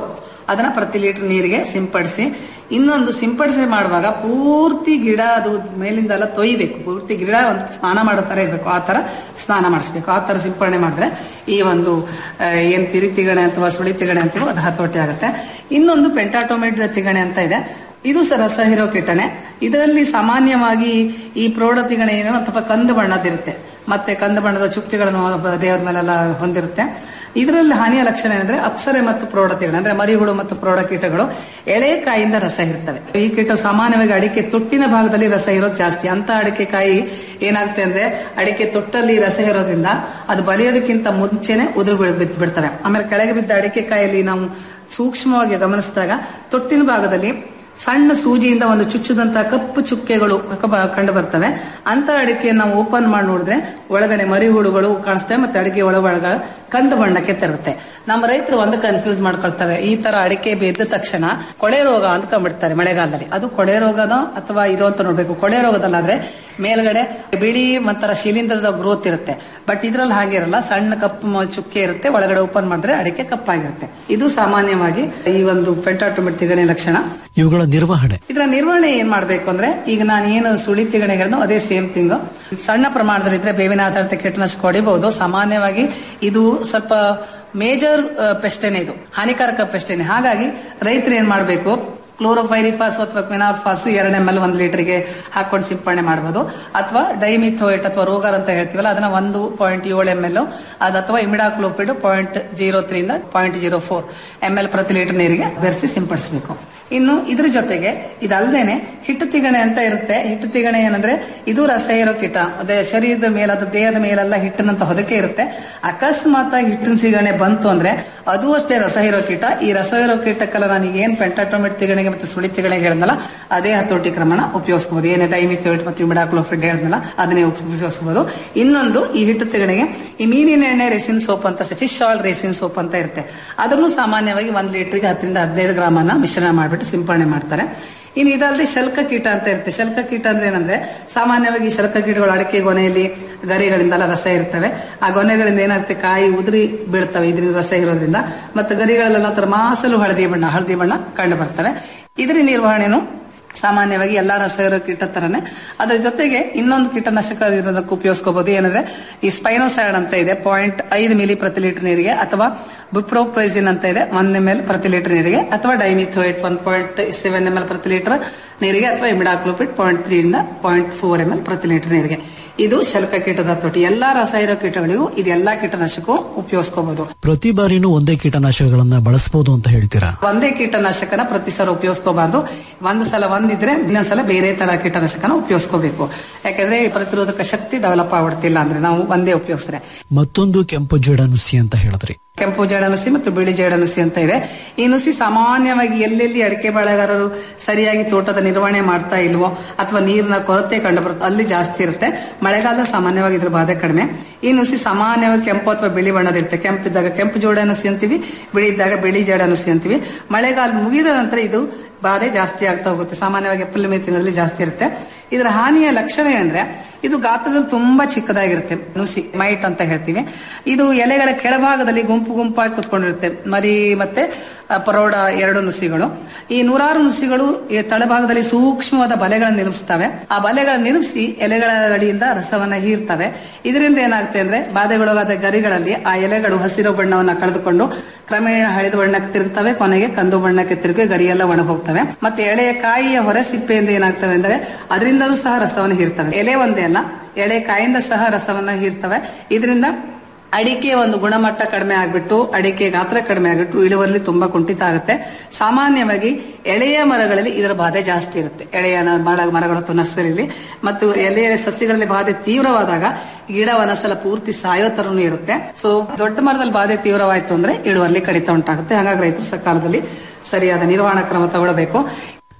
ಅದನ್ನ ಪ್ರತಿ ಲೀಟರ್ ನೀರಿಗೆ ಸಿಂಪಡಿಸಿ ಇನ್ನೊಂದು ಸಿಂಪಡಿಸಿ ಮಾಡುವಾಗ ಪೂರ್ತಿ ಗಿಡ ಅದು ಮೇಲಿಂದ ಎಲ್ಲ ತೊಯ್ಬೇಕು ಪೂರ್ತಿ ಗಿಡ ಒಂದು ಸ್ನಾನ ಮಾಡೋ ತರ ಇರಬೇಕು ಆ ತರ ಸ್ನಾನ ಮಾಡಿಸ್ಬೇಕು ಆ ತರ ಸಿಂಪಡಣೆ ಮಾಡಿದ್ರೆ ಈ ಒಂದು ಆ, ಏನ್ ತಿರಿ ತಿಗಣೆ ಅಥವಾ ಸುಳಿ ತಿಗಣೆ ಅಂತೀವೋ ಅದು ಹತೋಟಿ ಆಗುತ್ತೆ ಇನ್ನೊಂದು ಪೆಂಟಾಟೋಮೆಡ್ ತಿಗಣೆ ಅಂತ ಇದೆ ಇದು ಸಹ ರಸ ಹೀರೋ ಕೀಟನೆ ಇದರಲ್ಲಿ ಸಾಮಾನ್ಯವಾಗಿ ಈ ಪ್ರೌಢ ತಿಗಣೆ ಏನೋ ಅಥವಾ ಕಂದು ಬಣ್ಣದಿರುತ್ತೆ ಮತ್ತೆ ಕಂದು ಬಣ್ಣದ ಚುಕ್ಕೆಗಳನ್ನು ದೇಹದ ಮೇಲೆಲ್ಲ ಹೊಂದಿರುತ್ತೆ ಇದರಲ್ಲಿ ಹಾನಿಯ ಲಕ್ಷಣ ಏನಂದ್ರೆ ಅಪ್ಸರೆ ಮತ್ತು ಪ್ರೌಢ ತಿಗಣೆ ಅಂದ್ರೆ ಮರಿಹುಳು ಮತ್ತು ಪ್ರೌಢ ಕೀಟಗಳು ಎಳೆ ಕಾಯಿಂದ ರಸ ಇರ್ತವೆ ಈ ಕೀಟ ಸಾಮಾನ್ಯವಾಗಿ ಅಡಿಕೆ ತೊಟ್ಟಿನ ಭಾಗದಲ್ಲಿ ರಸ ಇರೋದು ಜಾಸ್ತಿ ಅಂತ ಅಡಿಕೆ ಕಾಯಿ ಏನಾಗುತ್ತೆ ಅಂದ್ರೆ ಅಡಿಕೆ ತೊಟ್ಟಲ್ಲಿ ರಸ ಇರೋದ್ರಿಂದ ಅದು ಬಲಿಯೋದಕ್ಕಿಂತ ಮುಂಚೆನೆ ಉದುರು ಬೀಳ್- ಬಿದ್ದು ಬಿಡ್ತವೆ ಆಮೇಲೆ ಕೆಳಗೆ ಬಿದ್ದ ಅಡಿಕೆ ಕಾಯಲ್ಲಿ ನಾವು ಸೂಕ್ಷ್ಮವಾಗಿ ಗಮನಿಸಿದಾಗ ತೊಟ್ಟಿನ ಭಾಗದಲ್ಲಿ ಸಣ್ಣ ಸೂಜಿಯಿಂದ ಒಂದು ಚುಚ್ಚದಂತ ಕಪ್ಪು ಚುಕ್ಕೆಗಳು ಕ- ಕಂಡು ಬರ್ತವೆ ಅಂತ ಅಡಿಕೆಯನ್ನು ನಾವು ಓಪನ್ ಮಾಡಿ ನೋಡಿದ್ರೆ ಒಳಗಡೆ ಮರಿಹುಳುಗಳು ಕಾಣಿಸ್ತವೆ ಮತ್ತೆ ಅಡಿಕೆ ಒಳ ಒಳಗ ಕಂದು ಬಣ್ಣಕ್ಕೆ ತಿರುಗುತ್ತೆ ನಮ್ಮ ರೈತರು ಒಂದು ಕನ್ಫ್ಯೂಸ್ ಮಾಡ್ಕೊಳ್ತಾರೆ ಈ ತರ ಅಡಿಕೆ ಬೆದ್ದ ತಕ್ಷಣ ಕೊಳೆ ರೋಗ ಅಂದ್ಕೊಂಡ್ಬಿಡ್ತಾರೆ ಮಳೆಗಾಲದಲ್ಲಿ ಅದು ಕೊಳೆ ರೋಗನೋ ಅಥವಾ ಇದು ಅಂತ ನೋಡ್ಬೇಕು ಕೊಳೆ ರೋಗದಲ್ಲಾದ್ರೆ ಮೇಲ್ಗಡೆ ಬಿಳಿ ಒಂಥರ ಶಿಲೀಂಧ್ರದ ಗ್ರೋತ್ ಇರುತ್ತೆ ಬಟ್ ಇದ್ರಲ್ಲಿ ಹಾಗೆ ಇರಲ್ಲ ಸಣ್ಣ ಕಪ್ಪು ಮ- ಚುಕ್ಕೆ ಇರುತ್ತೆ ಒಳಗಡೆ ಓಪನ್ ಮಾಡಿದ್ರೆ ಅಡಿಕೆ ಕಪ್ಪಾಗಿರುತ್ತೆ ಇದು ಸಾಮಾನ್ಯವಾಗಿ ಈ ಒಂದು ಪೆಂಟಾಟೋಮೆಟ್ ತಿಗಣೆ ಲಕ್ಷಣ ಇವುಗಳ ನಿರ್ವಹಣೆ ಇದರ ನಿರ್ವಹಣೆ ಏನ್ ಮಾಡ್ಬೇಕು ಅಂದ್ರೆ ಈಗ ನಾನು ಏನು ಸುಳಿ ತಿಗಣೆ ಹೇಳಿದ್ನೋ ಅದೇ ಸೇಮ್ ಥಿಂಗ್ ಸಣ್ಣ ಪ್ರಮಾಣದಲ್ಲಿ ಇದ್ರೆ ಬೇವಿನ ಆಧಾರಿತ ಕೀಟನಾಶಕ ಹೊಡಿಬಹುದು ಸಾಮಾನ್ಯವಾಗಿ ಇದು ಸ್ವಲ್ಪ ಮೇಜರ್ ಪೆಸ್ಟೇನೆ ಇದು ಹಾನಿಕಾರಕ ಪೆಸ್ಟೇನೆ ಹಾಗಾಗಿ ರೈತರು ಏನ್ ಮಾಡ್ಬೇಕು ಕ್ಲೋರೋಫೈರಿಫಾಸ್ ಅಥವಾ ಕ್ವಿನಾರ್ಫಾಸ್ ಎರಡು ಎಮ್ ಎಲ್ ಒಂದು ಲೀಟರ್ಗೆ ಹಾಕೊಂಡು ಸಿಂಪಡಣೆ ಮಾಡಬಹುದು ಅಥವಾ ಡೈಮಿಥೋಯೇಟ್ ಅಥವಾ ರೋಗರ್ ಅಂತ ಹೇಳ್ತೀವಲ್ಲ ಅದನ್ನ ಒಂದು ಪಾಯಿಂಟ್ ಏಳು ಎಮ್ ಎಲ್ ಅದು ಅಥವಾ ಇಮಿಡಾಕ್ಲೋಪಿಡ್ ಪಾಯಿಂಟ್ ಜೀರೋ ತ್ರೀಯಿಂದ point zero four M L ಪ್ರತಿ ಲೀಟರ್ ನೀರಿಗೆ ಬೆರೆಸಿ ಸಿಂಪಡಿಸಬೇಕು ಇನ್ನು ಇದ್ರ ಜೊತೆಗೆ ಇದಲ್ದೇನೆ ಹಿಟ್ಟು ತಿಗಣೆ ಅಂತ ಇರುತ್ತೆ ಹಿಟ್ಟು ತಿಗಣೆ ಏನಂದ್ರೆ ಇದು ರಸ ಇರೋ ಕೀಟ ಅದೇ ಶರೀರದ ಮೇಲೆ ಅದು ದೇಹದ ಮೇಲೆಲ್ಲ ಹಿಟ್ಟಿನಂತ ಹೊದಕೆ ಇರುತ್ತೆ ಅಕಸ್ಮಾತ್ ಆಗಿ ಹಿಟ್ಟಿನ ಸಿಗಣೆ ಬಂತು ಅಂದ್ರೆ ಅದು ಅಷ್ಟೇ ರಸ ಇರೋ ಕೀಟ ಈ ರಸ ಇರೋ ಕೀಟಕ್ಕೆಲ್ಲ ನಾನು ಏನ್ ಪೆಂಟಾಟೋಮೆಟ್ ತಿಗಣೆಗೆ ಮತ್ತೆ ಸುಳಿ ತಿಗಣೆಗೆ ಹೇಳಿದ್ನಲ್ಲ ಅದೇ ಹತೋಟಿ ಕ್ರಮನ ಉಪಯೋಗಿಸಬಹುದು ಏನೇ ಡೈಮಿಥಿಯೋಟ್ ಮತ್ತು ಇಮಿಡಾಕ್ಲೋಫಿಡ್ ಹೇಳಿದ್ನಲ್ಲ ಅದನ್ನೇ ಉಪಯೋಗಿಸಬಹುದು ಇನ್ನೊಂದು ಈ ಹಿಟ್ಟು ತಿಗಣೆಗೆ ಈ ಮೀನಿನ ಎಣ್ಣೆ ರೆಸಿನ್ ಸೋಪ್ ಅಂತ ಫಿಶ್ ಆಯಿಲ್ ರೆಸಿನ್ ಸೋಪ್ ಅಂತ ಇರುತ್ತೆ ಅದನ್ನು ಸಾಮಾನ್ಯವಾಗಿ ಒಂದ್ ಲೀಟರ್ಗೆ ಹತ್ತರಿಂದ ಹದಿನೈದು ಗ್ರಾಮನ್ನ ಮಿಶ್ರಣ ಮಾಡಿಬಿಟ್ಟು ಸಿಂಪಡಣೆ ಮಾಡ್ತಾರೆ ಇನ್ನು ಇದಲ್ಲದೆ ಶಲ್ಕ ಕೀಟ ಅಂತ ಇರುತ್ತೆ ಶಲ್ಕ ಕೀಟ ಅಂದ್ರೆ ಏನಂದ್ರೆ ಸಾಮಾನ್ಯವಾಗಿ ಈ ಶಲ್ಕ ಕೀಟಗಳು ಅಡಿಕೆ ಗೊನೆಯಲ್ಲಿ ಗರಿಗಳಿಂದೆಲ್ಲ ರಸ ಇರ್ತವೆ ಆ ಗೊನೆಗಳಿಂದ ಏನಾಗುತ್ತೆ ಕಾಯಿ ಉದುರಿ ಬೀಳ್ತವೆ ಇದರಿಂದ ರಸ ಇರೋದ್ರಿಂದ ಮತ್ತು ಗರಿಗಳಲ್ಲೆಲ್ಲ ಒಂಥರ ಮಾಸಲು ಹಳದಿ ಬಣ್ಣ ಹಳದಿ ಬಣ್ಣ ಕಂಡು ಬರ್ತವೆ ಇದರ ನಿರ್ವಹಣೆನು ಸಾಮಾನ್ಯವಾಗಿ ಎಲ್ಲಾ ರಸಾಯನ ಕೀಟ ತರನೇ ಅದ್ರ ಜೊತೆಗೆ ಇನ್ನೊಂದು ಕೀಟನಾಶಕ ಇರೋದಕ್ಕೆ ಉಪಯೋಗಿಸ್ಕೋಬಹುದು ಏನಂದ್ರೆ ಈ ಸ್ಪೈನೋಸೈಡ್ ಅಂತ ಇದೆ ಪಾಯಿಂಟ್ ಐದು ಮಿಲಿ ಪ್ರತಿ ಲೀಟರ್ ನೀರಿಗೆ ಅಥವಾ ಬುಪ್ರೋಪ್ರೈಸಿನ್ ಅಂತ ಇದೆ ಒಂದ್ ಎಮ್ ಎಲ್ ಪ್ರತಿ ಲೀಟರ್ ನೀರಿಗೆ ಅಥವಾ dimethoate one point seven M L ಪ್ರತಿ ಲೀಟರ್ ನೀರಿಗೆ ಅಥವಾ ಇಮಿಡಾಕ್ಲೋಪಿಡ್ ಪಾಯಿಂಟ್ ತ್ರೀ ಇಂದ ಪಾಯಿಂಟ್ ಫೋರ್ ಎಮ್ ಎಲ್ ಪ್ರತಿ ಲೀಟರ್ ನೀರಿಗೆ ಇದು ಶಲ್ಕ ಕೀಟದ ತೊಟ್ಟಿ ಎಲ್ಲಾ ರಸಾಯನ ಕೀಟಗಳಿಗೂ ಇದೆಲ್ಲಾ ಕೀಟನಾಶಕವು ಉಪಯೋಗಿಸ್ಕೋಬಹುದು ಪ್ರತಿ ಬಾರಿನೂ ಒಂದೇ ಕೀಟನಾಶಕಗಳನ್ನ ಬಳಸಬಹುದು ಅಂತ ಹೇಳ್ತೀರಾ ಒಂದೇ ಕೀಟನಾಶಕನ ಪ್ರತಿ ಸಲ ಉಪಯೋಗಿಸ್ಕೋಬಾರ್ದು ಒಂದ್ ಸಲ ಒಂದಿದ್ರೆ ಇನ್ನೊಂದ್ಸಲ ಬೇರೆ ತರ ಕೀಟನಾಶಕನ ಉಪಯೋಗಿಸ್ಕೋಬೇಕು ಯಾಕಂದ್ರೆ ಈ ಪ್ರತಿರೋಧಕ ಶಕ್ತಿ ಡೆವಲಪ್ ಆಗ್ಬಿಡ್ತಿಲ್ಲ ಅಂದ್ರೆ ನಾವು ಒಂದೇ ಉಪಯೋಗಿಸ್ರೆ ಮತ್ತೊಂದು ಕೆಂಪು ಜೇಡನುಸಿ ಅಂತ ಹೇಳಿದ್ರಿ ಕೆಂಪು ಜೇಡನುಸಿ ಮತ್ತು ಬಿಳಿ ಜೇಡನುಸಿ ಅಂತ ಇದೆ ಈ ನುಸಿ ಸಾಮಾನ್ಯವಾಗಿ ಎಲ್ಲೆಲ್ಲಿ ಅಡಿಕೆ ಬೆಳೆಗಾರರು ಸರಿಯಾಗಿ ತೋಟದ ನಿರ್ವಹಣೆ ಮಾಡ್ತಾ ಇಲ್ವೋ ಅಥವಾ ನೀರಿನ ಕೊರತೆ ಕಂಡು ಬರುತ್ತೆ ಅಲ್ಲಿ ಜಾಸ್ತಿ ಇರುತ್ತೆ ಮಳೆಗಾಲ ಸಾಮಾನ್ಯವಾಗಿ ಇದ್ರ ಬಾಧೆ ಕಡಿಮೆ ಈ ನುಸಿ ಸಾಮಾನ್ಯವಾಗಿ ಕೆಂಪು ಅಥವಾ ಬಿಳಿ ಬಣ್ಣದಿರುತ್ತೆ ಕೆಂಪಿದ್ದಾಗ ಕೆಂಪು ಜೋಡನುಸಿ ಅಂತೀವಿ ಬಿಳಿ ಇದ್ದಾಗ ಬಿಳಿ ಜೇಡನುಸಿ ಅಂತೀವಿ ಮಳೆಗಾಲ ಮುಗಿದ ನಂತರ ಇದು ಬಾಧೆ ಜಾಸ್ತಿ ಆಗ್ತಾ ಹೋಗುತ್ತೆ ಸಾಮಾನ್ಯವಾಗಿ ಏಪ್ರಿಲ್ ಮೇ ತಿಂಗಳಲ್ಲಿ ಜಾಸ್ತಿ ಇರುತ್ತೆ ಇದರ ಹಾನಿಯ ಲಕ್ಷಣ ಏನಂದ್ರೆ ಇದು ಗಾತ್ರದಲ್ಲಿ ತುಂಬಾ ಚಿಕ್ಕದಾಗಿರುತ್ತೆ ನುಸಿ ಮೈಟ್ ಅಂತ ಹೇಳ್ತೀವಿ ಇದು ಎಲೆಗಳ ಕೆಳಭಾಗದಲ್ಲಿ ಗುಂಪು ಗುಂಪಾಗಿ ಕುತ್ಕೊಂಡಿರುತ್ತೆ ಮರಿ ಮತ್ತೆ ಆ, ಪರೋಡ ಎರಡು ನುಸಿಗಳು ಈ ನೂರಾರು ನುಸಿಗಳು ಈ ತಳಭಾಗದಲ್ಲಿ ಸೂಕ್ಷ್ಮವಾದ ಬಲೆಗಳನ್ನು ನಿರ್ಮಿಸ್ತವೆ ಆ ಬಲೆಗಳನ್ನು ನಿರ್ಮಿಸಿ ಎಲೆಗಳ ಅಡಿಯಿಂದ ರಸವನ್ನ ಹೀರ್ತವೆ ಇದರಿಂದ ಏನಾಗುತ್ತೆ ಅಂದ್ರೆ ಬಾಧೆಗೊಳಗಾದ ಗರಿಗಳಲ್ಲಿ ಆ ಎಲೆಗಳು ಹಸಿರು ಬಣ್ಣವನ್ನ ಕಳೆದುಕೊಂಡು ಕ್ರಮೇಣ ಹಳದಿ ಬಣ್ಣಕ್ಕೆ ತಿರುಗ್ತವೆ ಕೊನೆಗೆ ಕಂದು ಬಣ್ಣಕ್ಕೆ ತಿರುಗಿ ಗರಿಯೆಲ್ಲ ಒಣಗಿ ಹೋಗ್ತವೆ ಮತ್ತೆ ಎಳೆಯ ಕಾಯಿಯ ಹೊರ ಸಿಪ್ಪೆಯಿಂದ ಏನಾಗ್ತವೆ ಅಂದ್ರೆ ಅದರಿಂದಲೂ ಸಹ ರಸವನ್ನು ಹೀರ್ತವೆ ಎಲೆ ಒಂದೇ ಅಲ್ಲ ಎಳೆ ಕಾಯಿಂದ ಸಹ ರಸವನ್ನ ಹೀರ್ತವೆ ಇದರಿಂದ ಅಡಿಕೆ ಒಂದು ಗುಣಮಟ್ಟ ಕಡಿಮೆ ಆಗ್ಬಿಟ್ಟು ಅಡಿಕೆ ಗಾತ್ರ ಕಡಿಮೆ ಆಗ್ಬಿಟ್ಟು ಇಳುವರಿ ತುಂಬಾ ಕುಂಠಿತ ಆಗುತ್ತೆ ಸಾಮಾನ್ಯವಾಗಿ ಎಳೆಯ ಮರಗಳಲ್ಲಿ ಇದರ ಬಾಧೆ ಜಾಸ್ತಿ ಇರುತ್ತೆ ಎಳೆಯ ನ- ಮರ ಮರಗಳ ಅಥವಾ ನರ್ಸರಿಲಿ ಮತ್ತು ಎಲೆಯ ಸಸ್ಯಗಳಲ್ಲಿ ಬಾಧೆ ತೀವ್ರವಾದಾಗ ಗಿಡ ಒಂದೊಂದ್ಸಲ ಪೂರ್ತಿ ಸಾಯೋ ತರನು ಇರುತ್ತೆ ಸೊ ದೊಡ್ಡ ಮರದಲ್ಲಿ ಬಾಧೆ ತೀವ್ರವಾಯ್ತು ಅಂದ್ರೆ ಇಳುವರಿ ಕಡಿತ ಉಂಟಾಗುತ್ತೆ ಹಾಗಾಗಿ ರೈತರು ಸಕಾಲದಲ್ಲಿ ಸರಿಯಾದ ನಿರ್ವಹಣಾ ಕ್ರಮ ತಗೊಳ್ಬೇಕು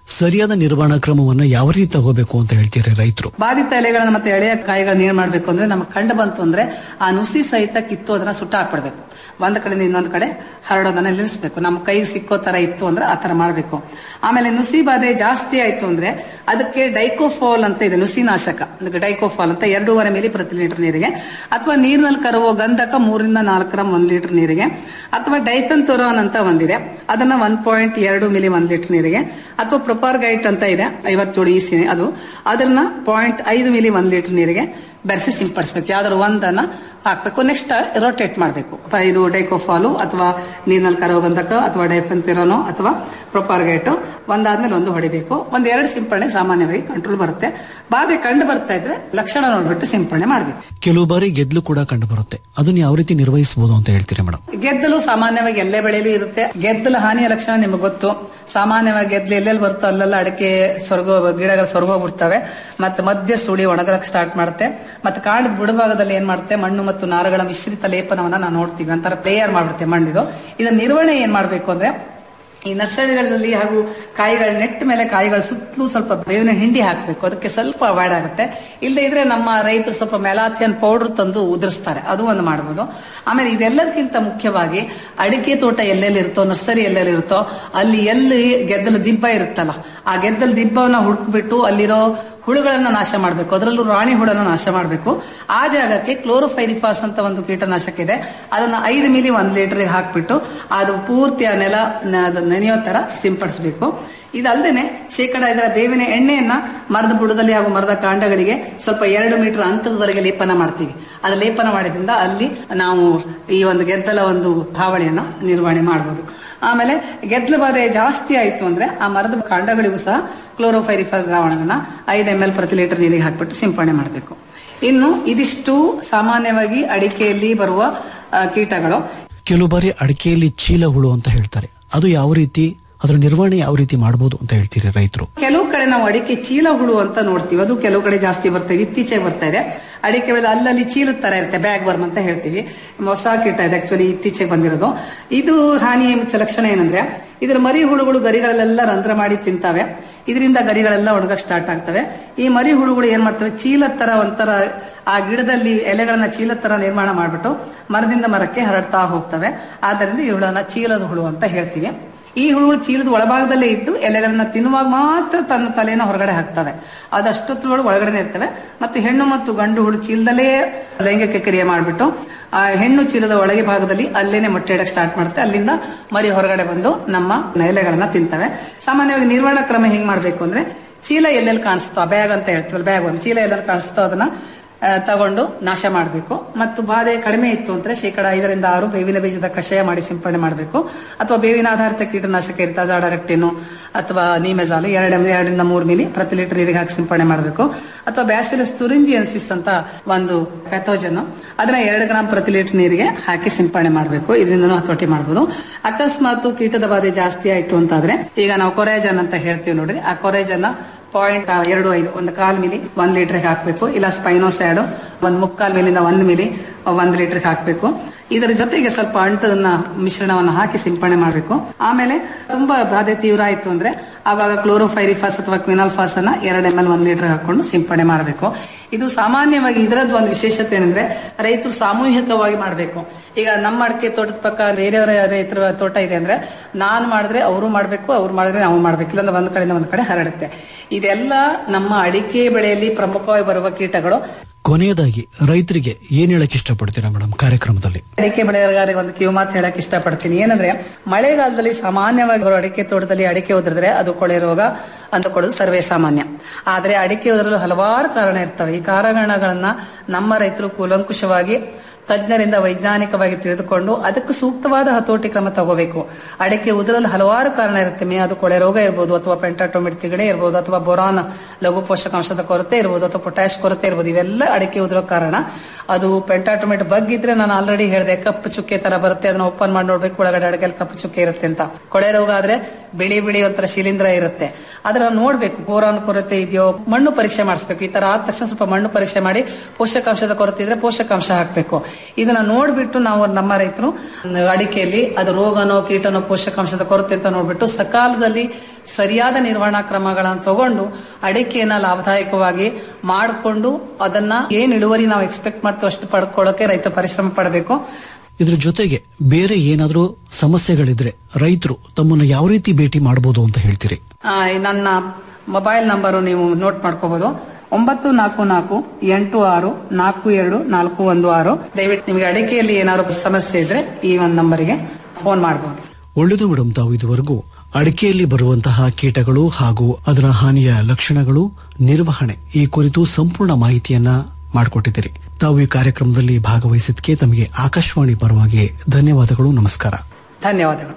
ಸರಿಯಾದ ನಿರ್ವಹಣಾ ಕ್ರಮವನ್ನ ಯಾವ ರೀತಿ ತಗೋಬೇಕು ಅಂತ ಹೇಳ್ತೀರಿ ರೈತರು ಬಾಧಿತ ಎಲೆಗಳನ್ನ ಮತ್ತೆ ಎಳೆಯ ಕಾಯಿಗಳನ್ನ ಏನ್ ಮಾಡ್ಬೇಕು ಅಂದ್ರೆ ನಮಗೆ ಕಂಡು ಬಂತು ಅಂದ್ರೆ ಆ ನುಸಿ ಸಹಿತ ಕಿತ್ತು ಅದನ್ನ ಸುಟ್ಟ ಹಾಕ್ಬಿಡ್ಬೇಕು ಒಂದ್ ಕಡೆಯಿಂದ ಇನ್ನೊಂದ್ ಕಡೆ ಹರಡೋದನ್ನ ನಿಲ್ಲಿಸ್ಬೇಕು ನಮ್ಮ ಕೈಗೆ ಸಿಕ್ಕೋ ತರ ಇತ್ತು ಅಂದ್ರೆ ಆ ತರ ಮಾಡ್ಬೇಕು ಆಮೇಲೆ ನುಸಿ ಬಾಧೆ ಜಾಸ್ತಿ ಆಯ್ತು ಅಂದ್ರೆ ಅದಕ್ಕೆ ಡೈಕೋಫಾಲ್ ಅಂತ ಇದೆ ನುಸಿ ನಾಶಕ ಅದಕ್ಕೆ ಡೈಕೋಫಾಲ್ ಅಂತ ಎರಡೂವರೆ ಮಿಲಿ ಪ್ರತಿ ಲೀಟರ್ ನೀರಿಗೆ ಅಥವಾ ನೀರಿನಲ್ಲಿ ಕರಗುವ ಗಂಧಕ ಮೂರಿಂದ ನಾಲ್ಕು ಗ್ರಾಮ್ ಒಂದ್ ಲೀಟರ್ ನೀರಿಗೆ ಅಥವಾ ಡೈಫೆನ್ಥೊರಾನ್ ಅಂತ ಒಂದಿದೆ ಅದನ್ನ ಒನ್ ಪಾಯಿಂಟ್ ಎರಡು ಮಿಲಿ ಒಂದ್ ಲೀಟರ್ ನೀರಿಗೆ ಅಥವಾ ಪ್ರೊಪಾರ್ಗೈಟ್ ಅಂತ ಇದೆ ಐವತ್ತೇಳು ಇಸಿ ಅದು ಅದನ್ನ ಪಾಯಿಂಟ್ ಐದು ಮಿಲಿ ಒಂದ್ ಲೀಟರ್ ನೀರಿಗೆ ಬೆರೆಸಿ ಸಿಂಪಡಿಸ್ಬೇಕು ಯಾವ್ದಾದ್ರು ಒಂದನ್ನ ಹಾಕ್ಬೇಕು ನೆಕ್ಸ್ಟ್ ರೊಟೇಟ್ ಮಾಡಬೇಕು ಇದು ಡೈಕೋಫಾಲು ಅಥವಾ ನೀರಿನಲ್ಲಿ ಕರವಗಂಧಕ ಅಥವಾ ಡೈಫೆನ್ತಿರೋನೋ ಅಥವಾ ಪ್ರೊಪಾರ್ಗೇಟ್ ಒಂದಾದ್ಮೇಲೆ ಒಂದು ಹೊಡಿಬೇಕು ಒಂದ್ ಎರಡು ಸಿಂಪಡಣೆ ಸಾಮಾನ್ಯವಾಗಿ ಕಂಟ್ರೋಲ್ ಬರುತ್ತೆ ಬಾಧೆ ಕಂಡು ಬರ್ತಾ ಇದ್ರೆ ಲಕ್ಷಣ ನೋಡ್ಬಿಟ್ಟು ಸಿಂಪಡಣೆ ಮಾಡಬೇಕು ಕೆಲವು ಬಾರಿ ಗೆದ್ಲು ಕೂಡ ಕಂಡು ಬರುತ್ತೆ ಅದನ್ನ ಯಾವ ರೀತಿ ನಿರ್ವಹಿಸಬಹುದು ಅಂತ ಹೇಳ್ತೀರಿ ಮೇಡಮ್ ಗೆದ್ದಲು ಸಾಮಾನ್ಯವಾಗಿ ಎಲ್ಲೇ ಬೆಳೆಯಲು ಇರುತ್ತೆ ಗೆದ್ದಲು ಹಾನಿಯ ಲಕ್ಷಣ ನಿಮಗೆ ಗೊತ್ತು ಸಾಮಾನ್ಯವಾಗಿ ಗೆದ್ದಲು ಎಲ್ಲೆಲ್ಲಿ ಬರುತ್ತೋ ಅಲ್ಲೆಲ್ಲ ಅಡಿಕೆ ಸೊರಗೋ ಗಿಡಗಳು ಸೊರಗೋಗ್ಬಿಡ್ತವೆ ಮತ್ತೆ ಮಧ್ಯ ಸುಳಿ ಒಣಗಲಕ್ಕೆ ಸ್ಟಾರ್ಟ್ ಮಾಡುತ್ತೆ ಮತ್ತೆ ಕಾಡಿದ ಬುಡಭಾಗದಲ್ಲಿ ಏನ್ ಮಾಡುತ್ತೆ ಮಣ್ಣು ಮತ್ತು ನಾರುಗಳ ಮಿಶ್ರಿತ ಲೇಪನವನ್ನ ನಾವು ನೋಡ್ತೀವಿ ಒಂಥರ ಪ್ಲೇಯರ್ ಮಾಡ್ಬಿಡುತ್ತೆ ಮಣ್ಣಿದು ಇದನ್ನ ನಿರ್ವಹಣೆ ಏನ್ ಮಾಡ್ಬೇಕು ಅಂದ್ರೆ ಈ ನರ್ಸರಿಗಳಲ್ಲಿ ಹಾಗೂ ಕಾಯಿಗಳ ನೆಟ್ಟ ಮೇಲೆ ಕಾಯಿಗಳ ಸುತ್ತಲೂ ಸ್ವಲ್ಪ ಬೇವಿನ ಹಿಂಡಿ ಹಾಕಬೇಕು ಅದಕ್ಕೆ ಸ್ವಲ್ಪ ಅವಾಯ್ಡ್ ಆಗುತ್ತೆ ಇಲ್ಲದೆ ಇದ್ರೆ ನಮ್ಮ ರೈತರು ಸ್ವಲ್ಪ ಮೆಲಾಥಿಯನ್ ಪೌಡರ್ ತಂದು ಉದುರಿಸ್ತಾರೆ ಅದು ಒಂದು ಮಾಡಬಹುದು ಆಮೇಲೆ ಇದೆಲ್ಲದಕ್ಕಿಂತ ಮುಖ್ಯವಾಗಿ ಅಡಿಕೆ ತೋಟ ಎಲ್ಲೆಲ್ಲಿ ಇರುತ್ತೋ ನರ್ಸರಿ ಎಲ್ಲೆಲ್ಲಿ ಇರುತ್ತೋ ಅಲ್ಲಿ ಎಲ್ಲಿ ಗೆದ್ದಲು ದಿಬ್ಬ ಇರುತ್ತಲ್ಲ ಆ ಗೆದ್ದಲು ದಿಬ್ಬವನ್ನ ಹುಡುಕ್ಬಿಟ್ಟು ಅಲ್ಲಿರೋ ಹುಳುಗಳನ್ನ ನಾಶ ಮಾಡಬೇಕು ಅದರಲ್ಲೂ ರಾಣಿ ಹುಳನ ನಾಶ ಮಾಡಬೇಕು ಆ ಜಾಗಕ್ಕೆ ಕ್ಲೋರೋಫೈರಿಫಾಸ್ ಅಂತ ಒಂದು ಕೀಟನಾಶಕ ಇದೆ ಅದನ್ನ ಐದು ಮಿಲಿ ಒಂದ್ ಲೀಟರ್ಗೆ ಹಾಕ್ಬಿಟ್ಟು ಅದು ಪೂರ್ತಿ ಆ ನೆಲ ನ- ಅದು ನೆನೆಯೋ ತರ ಸಿಂಪಡಿಸಬೇಕು ಇದಲ್ಲದೆ ಶೇಕಡ ಇದರ ಬೇವಿನ ಎಣ್ಣೆಯನ್ನ ಮರದ ಬುಡದಲ್ಲಿ ಹಾಗೂ ಮರದ ಕಾಂಡಗಳಿಗೆ ಸ್ವಲ್ಪ ಎರಡು ಮೀಟರ್ ಅಂತರದವರೆಗೆ ಲೇಪನ ಮಾಡ್ತೀವಿ ಅದು ಲೇಪನ ಮಾಡಿದ್ರಿಂದ ಅಲ್ಲಿ ನಾವು ಈ ಒಂದು ಗೆದ್ದಲ ಒಂದು ಹಾವಳಿಯನ್ನ ನಿರ್ವಹಣೆ ಮಾಡಬಹುದು ಆಮೇಲೆ ಗೆದ್ದಲು ಬಾಧೆ ಜಾಸ್ತಿ ಆಯ್ತು ಅಂದ್ರೆ ಆ ಮರದ ಕಾಂಡಗಳಿಗೂ ಸಹ ಕ್ಲೋರೋಫೈರಿಫಾಸ್ ದ್ರಾವಣವನ್ನ ಐದು ಎಂ ಎಲ್ ಪ್ರತಿ ಲೀಟರ್ ನೀರಿಗೆ ಹಾಕ್ಬಿಟ್ಟು ಸಿಂಪಡಣೆ ಮಾಡಬೇಕು ಇನ್ನು ಇದಿಷ್ಟು ಸಾಮಾನ್ಯವಾಗಿ ಅಡಿಕೆಯಲ್ಲಿ ಬರುವ ಆ, ಕೀಟಗಳು ಕೆಲವು ಬಾರಿ ಅಡಿಕೆಯಲ್ಲಿ ಚೀಲ ಹುಳು ಅಂತ ಹೇಳ್ತಾರೆ ಅದು ಯಾವ ರೀತಿ ಅದರ ನಿರ್ವಹಣೆ ಯಾವ ರೀತಿ ಮಾಡಬಹುದು ಅಂತ ಹೇಳ್ತೀರಿ ರೈತರು ಕೆಲವು ಕಡೆ ನಾವು ಅಡಿಕೆ ಚೀಲ ಹುಳು ಅಂತ ನೋಡ್ತೀವಿ ಅದು ಕೆಲವು ಕಡೆ ಜಾಸ್ತಿ ಬರ್ತಾ ಇದೆ ಇತ್ತೀಚೆಗೆ ಬರ್ತಾ ಇದೆ ಅಡಿಕೆ ಮೇಲೆ ಅಲ್ಲಲ್ಲಿ ಚೀಲದ ತರ ಇರುತ್ತೆ ಬ್ಯಾಗ್ ವರ್ಮ್ ಅಂತ ಹೇಳ್ತೀವಿ ಹೊಸ ಕೀಟ ಇದೆ ಆಕ್ಚುಲಿ ಇತ್ತೀಚೆಗೆ ಬಂದಿರೋದು ಇದು ಹಾನಿಯ ಮುಖ್ಯ ಲಕ್ಷಣ ಏನಂದ್ರೆ ಇದರ ಮರಿ ಹುಳುಗಳು ಗರಿಗಳಲ್ಲೆಲ್ಲ ರಂಧ್ರ ಮಾಡಿ ತಿಂತಾವೆ ಇದರಿಂದ ಗರಿಗಳೆಲ್ಲ ಒಣಗಕ್ ಸ್ಟಾರ್ಟ್ ಆಗ್ತವೆ ಈ ಮರಿ ಹುಳುಗಳು ಏನ್ ಮಾಡ್ತವೆ ಚೀಲ ತರ ಒಂಥರ ಆ ಗಿಡದಲ್ಲಿ ಎಲೆಗಳನ್ನ ಚೀಲ ತರ ನಿರ್ಮಾಣ ಮಾಡ್ಬಿಟ್ಟು ಮರದಿಂದ ಮರಕ್ಕೆ ಹರಡ್ತಾ ಹೋಗ್ತವೆ ಆದ್ದರಿಂದ ಈ ಹುಳನ ಚೀಲದ ಹುಳು ಅಂತ ಹೇಳ್ತೀವಿ ಈ ಹುಳುಗಳು ಚೀಲದ ಒಳಭಾಗದಲ್ಲೇ ಇದ್ದು ಎಲೆಗಳನ್ನ ತಿನ್ನುವಾಗ ಮಾತ್ರ ತನ್ನ ತಲೆನ ಹೊರಗಡೆ ಹಾಕ್ತವೆ ಅದಷ್ಟೊತ್ತರೊಳಗೆ ಒಳಗಡೆ ಇರ್ತವೆ ಮತ್ತು ಹೆಣ್ಣು ಮತ್ತು ಗಂಡು ಹುಳು ಚೀಲದಲ್ಲೇ ಲೈಂಗಿಕ ಕ್ರಿಯೆ ಮಾಡಿಬಿಟ್ಟು ಆ ಹೆಣ್ಣು ಚೀಲದ ಒಳಗೆ ಭಾಗದಲ್ಲಿ ಅಲ್ಲೇನೆ ಮೊಟ್ಟೆ ಇಡಕ್ಕೆ ಸ್ಟಾರ್ಟ್ ಮಾಡುತ್ತೆ ಅಲ್ಲಿಂದ ಮರಿ ಹೊರಗಡೆ ಬಂದು ನಮ್ಮ ಎಲೆಗಳನ್ನ ತಿಂತವೆ ಸಾಮಾನ್ಯವಾಗಿ ನಿರ್ವಹಣಾ ಕ್ರಮ ಹೆಂಗ್ ಮಾಡ್ಬೇಕು ಅಂದ್ರೆ ಚೀಲ ಎಲ್ಲೆಲ್ಲಿ ಕಾಣಿಸ್ತೋ ಆ ಬ್ಯಾಗ್ ಅಂತ ಹೇಳ್ತೀವಲ್ಲ ಬ್ಯಾಗ್ ಒಂದು ಚೀಲ ಎಲ್ಲೆಲ್ಲಿ ಕಾಣಿಸ್ತೋ ಅದನ್ನ ಆ, ತಗೊಂಡು ನಾಶ ಮಾಡಬೇಕು ಮತ್ತು ಬಾಧೆ ಕಡಿಮೆ ಇತ್ತು ಅಂದ್ರೆ ಶೇಕಡ ಐದರಿಂದ ಆರು ಬೇವಿನ ಬೀಜದ ಕಷಾಯ ಮಾಡಿ ಸಿಂಪಡಣೆ ಮಾಡಬೇಕು ಅಥವಾ ಬೇವಿನ ಆಧಾರಿತ ಕೀಟನಾಶಕ ಇರುತ್ತೆ ಅಜಾಡರೆಕ್ಟಿನು ಅಥವಾ ನೀಮೆಜಾಲು ಎರಡು ಎರಡರಿಂದ ಮೂರು ಮಿಲಿ ಪ್ರತಿ ಲೀಟರ್ ನೀರಿಗೆ ಹಾಕಿ ಸಿಂಪಡಣೆ ಮಾಡಬೇಕು ಅಥವಾ ಬ್ಯಾಸಿಲಸ್ ತುರಿಂಜಿಯನ್ಸಿಸ್ ಅಂತ ಒಂದು ಪ್ಯಾಥೋಜನ್ ಅದನ್ನ ಎರಡು ಗ್ರಾಮ್ ಪ್ರತಿ ಲೀಟರ್ ನೀರಿಗೆ ಹಾಕಿ ಸಿಂಪಡಣೆ ಮಾಡಬೇಕು ಇದರಿಂದ ಹತೋಟಿ ಮಾಡಬಹುದು ಅಕಸ್ಮಾತ್ ಕೀಟದ ಬಾಧೆ ಜಾಸ್ತಿ ಆಯ್ತು ಅಂತಾದ್ರೆ ಈಗ ನಾವು ಕೊರೆಜನ್ ಅಂತ ಹೇಳ್ತೀವಿ ನೋಡ್ರಿ ಆ ಕೊರೆಜನ್ ಪಾಯಿಂಟ್ ಎರಡು ಐದು ಒಂದು ಕಾಲ್ ಮಿಲಿ ಒಂದ್ ಲೀಟರ್ಗೆ ಹಾಕಬೇಕು ಇಲ್ಲ ಸ್ಪೈನೋಸ್ಯಾಡ್ ಒಂದ್ ಮುಕ್ಕಾಲ್ ಮಿಲಿಂದ ಒಂದ್ ಮಿಲಿ ಒಂದ್ ಲೀಟರ್ಗೆ ಹಾಕಬೇಕು ಇದರ ಜೊತೆಗೆ ಸ್ವಲ್ಪ ಅಂಟದನ್ನ ಮಿಶ್ರಣವನ್ನ ಹಾಕಿ ಸಿಂಪಡಣೆ ಮಾಡಬೇಕು ಆಮೇಲೆ ತುಂಬಾ ಬಾಧೆ ತೀವ್ರ ಆಯ್ತು ಅಂದ್ರೆ ಆವಾಗ ಕ್ಲೋರೋಫೈರಿಫಾಸ್ ಅಥವಾ ಕ್ವಿನಾಲ್ಫಾಸ್ ಅನ್ನ ಎರಡು ಎಂ ಎಲ್ ಒಂದ್ ಲೀಟರ್ ಹಾಕೊಂಡು ಸಿಂಪಡಣೆ ಮಾಡಬೇಕು ಇದು ಸಾಮಾನ್ಯವಾಗಿ ಇದರದ್ದು ಒಂದು ವಿಶೇಷತೆ ಏನಂದ್ರೆ ರೈತರು ಸಾಮೂಹಿಕವಾಗಿ ಮಾಡಬೇಕು ಈಗ ನಮ್ಮ ಅಡಿಕೆ ತೋಟದ ಪಕ್ಕ ಬೇರೆಯವರ ರೈತರ ತೋಟ ಇದೆ ಅಂದ್ರೆ ನಾನ್ ಮಾಡಿದ್ರೆ ಅವರು ಮಾಡ್ಬೇಕು ಅವ್ರು ಮಾಡಿದ್ರೆ ನಾವು ಮಾಡ್ಬೇಕು ಇಲ್ಲಾಂದ್ರೆ ಒಂದ್ ಕಡೆಯಿಂದ ಒಂದ್ ಕಡೆ ಹರಡುತ್ತೆ ಇದೆಲ್ಲ ನಮ್ಮ ಅಡಿಕೆ ಬೆಳೆಯಲ್ಲಿ ಪ್ರಮುಖವಾಗಿ ಬರುವ ಕೀಟಗಳು ಕೊನೆಯದಾಗಿ ರೈತರಿಗೆ ಏನ್ ಹೇಳಕ್ ಇಷ್ಟಪಡ್ತೀರಾ ಮೇಡಮ್ ಕಾರ್ಯಕ್ರಮದಲ್ಲಿ ಅಡಿಕೆ ಬೆಳೆಗಾರರಿಗೆ ಒಂದು ಕಿವಿ ಮಾತು ಹೇಳಕ್ ಇಷ್ಟಪಡ್ತೀನಿ ಏನಂದ್ರೆ ಮಳೆಗಾಲದಲ್ಲಿ ಸಾಮಾನ್ಯವಾಗಿ ಬರೋ ಅಡಿಕೆ ತೋಟದಲ್ಲಿ ಅಡಿಕೆ ಉದುರಿದ್ರೆ ಅದು ಕೊಳೆ ರೋಗ ಅಂದುಕೊಳ್ಳೋದು ಸರ್ವೇ ಸಾಮಾನ್ಯ ಆದ್ರೆ ಅಡಿಕೆ ಉದುರಲು ಹಲವಾರು ಕಾರಣ ಇರ್ತವೆ ಈ ಕಾರಣಗಳನ್ನ ನಮ್ಮ ರೈತರು ಕೂಲಂಕುಷವಾಗಿ ತಜ್ಞರಿಂದ ವೈಜ್ಞಾನಿಕವಾಗಿ ತಿಳಿದುಕೊಂಡು ಅದಕ್ಕೆ ಸೂಕ್ತವಾದ ಹತೋಟಿ ಕ್ರಮ ತಗೋಬೇಕು ಅಡಿಕೆ ಉದುರಲು ಹಲವಾರು ಕಾರಣ ಇರುತ್ತೆ ಮೇ ಅದು ಕೊಳೆ ರೋಗ ಇರ್ಬೋದು ಅಥವಾ ಪೆಂಟಾಟೋಮಿಟ್ ತಿಗಡೆ ಇರ್ಬೋದು ಅಥವಾ ಬೊರಾನ್ ಲಘು ಪೋಷಕಾಂಶದ ಕೊರತೆ ಇರ್ಬೋದು ಅಥವಾ ಪೊಟ್ಯಾಶ್ ಕೊರತೆ ಇರ್ಬೋದು ಇವೆಲ್ಲ ಅಡಿಕೆ ಉದುರೋ ಕಾರಣ ಅದು ಪೆಂಟಾಟೋಮಿಟ್ ಬಗ್ಗಿದ್ರೆ ನಾನು ಆಲ್ರೆಡಿ ಹೇಳಿದೆ ಕಪ್ಪು ಚುಕ್ಕೆ ತರ ಬರುತ್ತೆ ಅದನ್ನ ಓಪನ್ ಮಾಡಿ ನೋಡ್ಬೇಕು ಒಳಗಡೆ ಅಡಿಕೆಯಲ್ಲಿ ಕಪ್ಪು ಚುಕ್ಕೆ ಇರುತ್ತೆ ಅಂತ ಕೊಳೆ ರೋಗ ಆದ್ರೆ ಬಿಳಿ ಬಿಳಿ ಒಂಥರ ಶಿಲೀಂಧ್ರ ಇರುತ್ತೆ ಅದನ್ನ ನೋಡ್ಬೇಕು ಬೋರಾನ್ ಕೊರತೆ ಇದೆಯೋ ಮಣ್ಣು ಪರೀಕ್ಷೆ ಮಾಡಿಸ್ಬೇಕು ಈ ತರ ಆದ ತಕ್ಷಣ ಸ್ವಲ್ಪ ಮಣ್ಣು ಪರೀಕ್ಷೆ ಮಾಡಿ ಪೋಷಕಾಂಶದ ಕೊರತೆ ಇದ್ರೆ ಪೋಷಕಾಂಶ ಹಾಕ್ಬೇಕು ಇದನ್ನ ನೋಡ್ಬಿಟ್ಟು ನಾವು ನಮ್ಮ ರೈತರು ಅಡಿಕೆಯಲ್ಲಿ ಅದು ರೋಗನೋ ಕೀಟನೋ ಪೋಷಕಾಂಶದ ಕೊರತೆ ಅಂತ ನೋಡ್ಬಿಟ್ಟು ಸಕಾಲದಲ್ಲಿ ಸರಿಯಾದ ನಿರ್ವಹಣಾ ಕ್ರಮಗಳನ್ನು ತಗೊಂಡು ಅಡಿಕೆಯನ್ನ ಲಾಭದಾಯಕವಾಗಿ ಮಾಡಿಕೊಂಡು ಅದನ್ನ ಏನ್ ಇಳುವರಿ ನಾವು ಎಕ್ಸ್ಪೆಕ್ಟ್ ಮಾಡ್ತೀವಿ ಅಷ್ಟು ಪಡ್ಕೊಳ್ಳೋಕೆ ರೈತ ಪರಿಶ್ರಮ ಪಡಬೇಕು ಇದ್ರ ಜೊತೆಗೆ ಬೇರೆ ಏನಾದ್ರೂ ಸಮಸ್ಯೆಗಳಿದ್ರೆ ರೈತರು ತಮ್ಮನ್ನು ಯಾವ ರೀತಿ ಭೇಟಿ ಮಾಡಬಹುದು ಅಂತ ಹೇಳ್ತೀರಿ ಆ, ನನ್ನ ಮೊಬೈಲ್ ನಂಬರು ನೀವು ನೋಟ್ ಮಾಡ್ಕೋಬಹುದು ಒಂಬತ್ತು ನಾಲ್ಕು ನಾಲ್ಕು ಎಂಟು ಆರು ನಾಲ್ಕು ಎರಡು ನಾಲ್ಕು ಒಂದು ಆರು ದಯವಿಟ್ಟು ನಿಮಗೆ ಅಡಿಕೆಯಲ್ಲಿ ಏನಾದ್ರು ಸಮಸ್ಯೆ ಇದ್ರೆ ಈ ಒಂದು ನಂಬರಿಗೆ ಫೋನ್ ಮಾಡಬಹುದು ಒಳ್ಳೆಯದು ಮೇಡಮ್ ತಾವು ಇದುವರೆಗೂ ಅಡಿಕೆಯಲ್ಲಿ ಬರುವಂತಹ ಕೀಟಗಳು ಹಾಗೂ ಅದರ ಹಾನಿಯ ಲಕ್ಷಣಗಳು ನಿರ್ವಹಣೆ ಈ ಕುರಿತು ಸಂಪೂರ್ಣ ಮಾಹಿತಿಯನ್ನ ಮಾಡಿಕೊಟ್ಟಿದ್ದೀರಿ ತಾವು ಈ ಕಾರ್ಯಕ್ರಮದಲ್ಲಿ ಭಾಗವಹಿಸಿದ್ದಕ್ಕೆ ತಮಗೆ ಆಕಾಶವಾಣಿ ಪರವಾಗಿ ಧನ್ಯವಾದಗಳು ನಮಸ್ಕಾರ ಧನ್ಯವಾದಗಳು